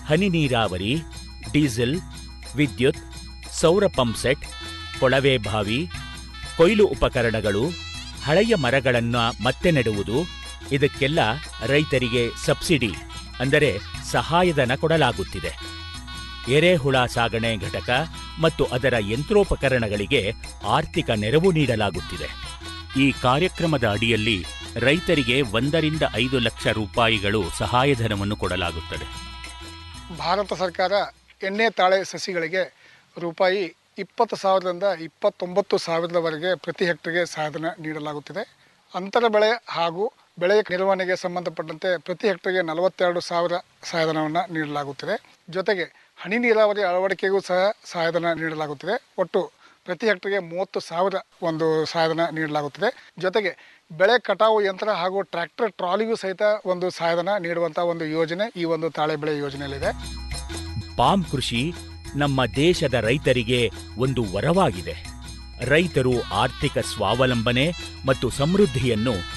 ಹನಿ ನೀರಾವರಿ ಡೀಸೆಲ್ ವಿದ್ಯುತ್ ಸೌರ ಪಂಪ್ಸೆಟ್ ಕೊಳವೆ ಬಾವಿ ಕೊಯ್ಲು ಉಪಕರಣಗಳು ಹಳೆಯ ಮರಗಳನ್ನು ಮತ್ತೆ ನೆಡುವುದು ಇದಕ್ಕೆಲ್ಲ ರೈತರಿಗೆ ಸಬ್ಸಿಡಿ ಅಂದರೆ ಸಹಾಯಧನ ಕೊಡಲಾಗುತ್ತಿದೆ ಎರೆಹುಳ ಸಾಗಣೆ ಘಟಕ ಮತ್ತು ಅದರ ಯಂತ್ರೋಪಕರಣಗಳಿಗೆ ಆರ್ಥಿಕ ನೆರವು ನೀಡಲಾಗುತ್ತಿದೆ ಈ ಕಾರ್ಯಕ್ರಮದ ಅಡಿಯಲ್ಲಿ ರೈತರಿಗೆ ಒಂದರಿಂದ ಐದು ಲಕ್ಷ ರೂಪಾಯಿಗಳು ಸಹಾಯಧನವನ್ನು ಕೊಡಲಾಗುತ್ತದೆ ಭಾರತ ಸರ್ಕಾರ ಎಣ್ಣೆ ತಾಳೆ ಸಸಿಗಳಿಗೆ ರೂಪಾಯಿ ಇಪ್ಪತ್ತು ಸಾವಿರದಿಂದ ಇಪ್ಪತ್ತೊಂಬತ್ತು ಸಾವಿರದವರೆಗೆ ಪ್ರತಿ ಹೆಕ್ಟರ್ಗೆ ಸಹಾಯಧನ ನೀಡಲಾಗುತ್ತಿದೆ ಅಂತರ ಬೆಳೆ ಹಾಗೂ ಬೆಳೆಯ ನಿರ್ವಹಣೆಗೆ ಸಂಬಂಧಪಟ್ಟಂತೆ ಪ್ರತಿ ಹೆಕ್ಟರ್ಗೆ ನಲವತ್ತೆರಡು ಸಾವಿರ ಸಹಾಯಧನವನ್ನು ನೀಡಲಾಗುತ್ತಿದೆ ಜೊತೆಗೆ ಹನಿ ನೀರಾವರಿ ಅಳವಡಿಕೆಗೂ ಸಹ ಸಹಾಯಧನ ನೀಡಲಾಗುತ್ತಿದೆ ಒಟ್ಟು ಪ್ರತಿ ಹೆಕ್ಟರ್ಗೆ ಮೂವತ್ತು ಸಾವಿರ ಒಂದು ಸಹಾಯಧನ ನೀಡಲಾಗುತ್ತಿದೆ ಜೊತೆಗೆ ಬೆಳೆ ಕಟಾವು ಯಂತ್ರ ಹಾಗೂ ಟ್ರ್ಯಾಕ್ಟರ್ ಟ್ರಾಲಿಗೂ ಸಹಿತ ಒಂದು ಸಹಾಯಧನ ನೀಡುವಂಥ ಒಂದು ಯೋಜನೆ ಈ ಒಂದು ತಾಳೆ ಬೆಳೆ ಯೋಜನೆಯಲ್ಲಿದೆ ಪಾಮ್ ಕೃಷಿ ನಮ್ಮ ದೇಶದ ರೈತರಿಗೆ ಒಂದು ವರವಾಗಿದೆ ರೈತರು ಆರ್ಥಿಕ ಸ್ವಾವಲಂಬನೆ ಮತ್ತು ಸಮೃದ್ಧಿಯನ್ನು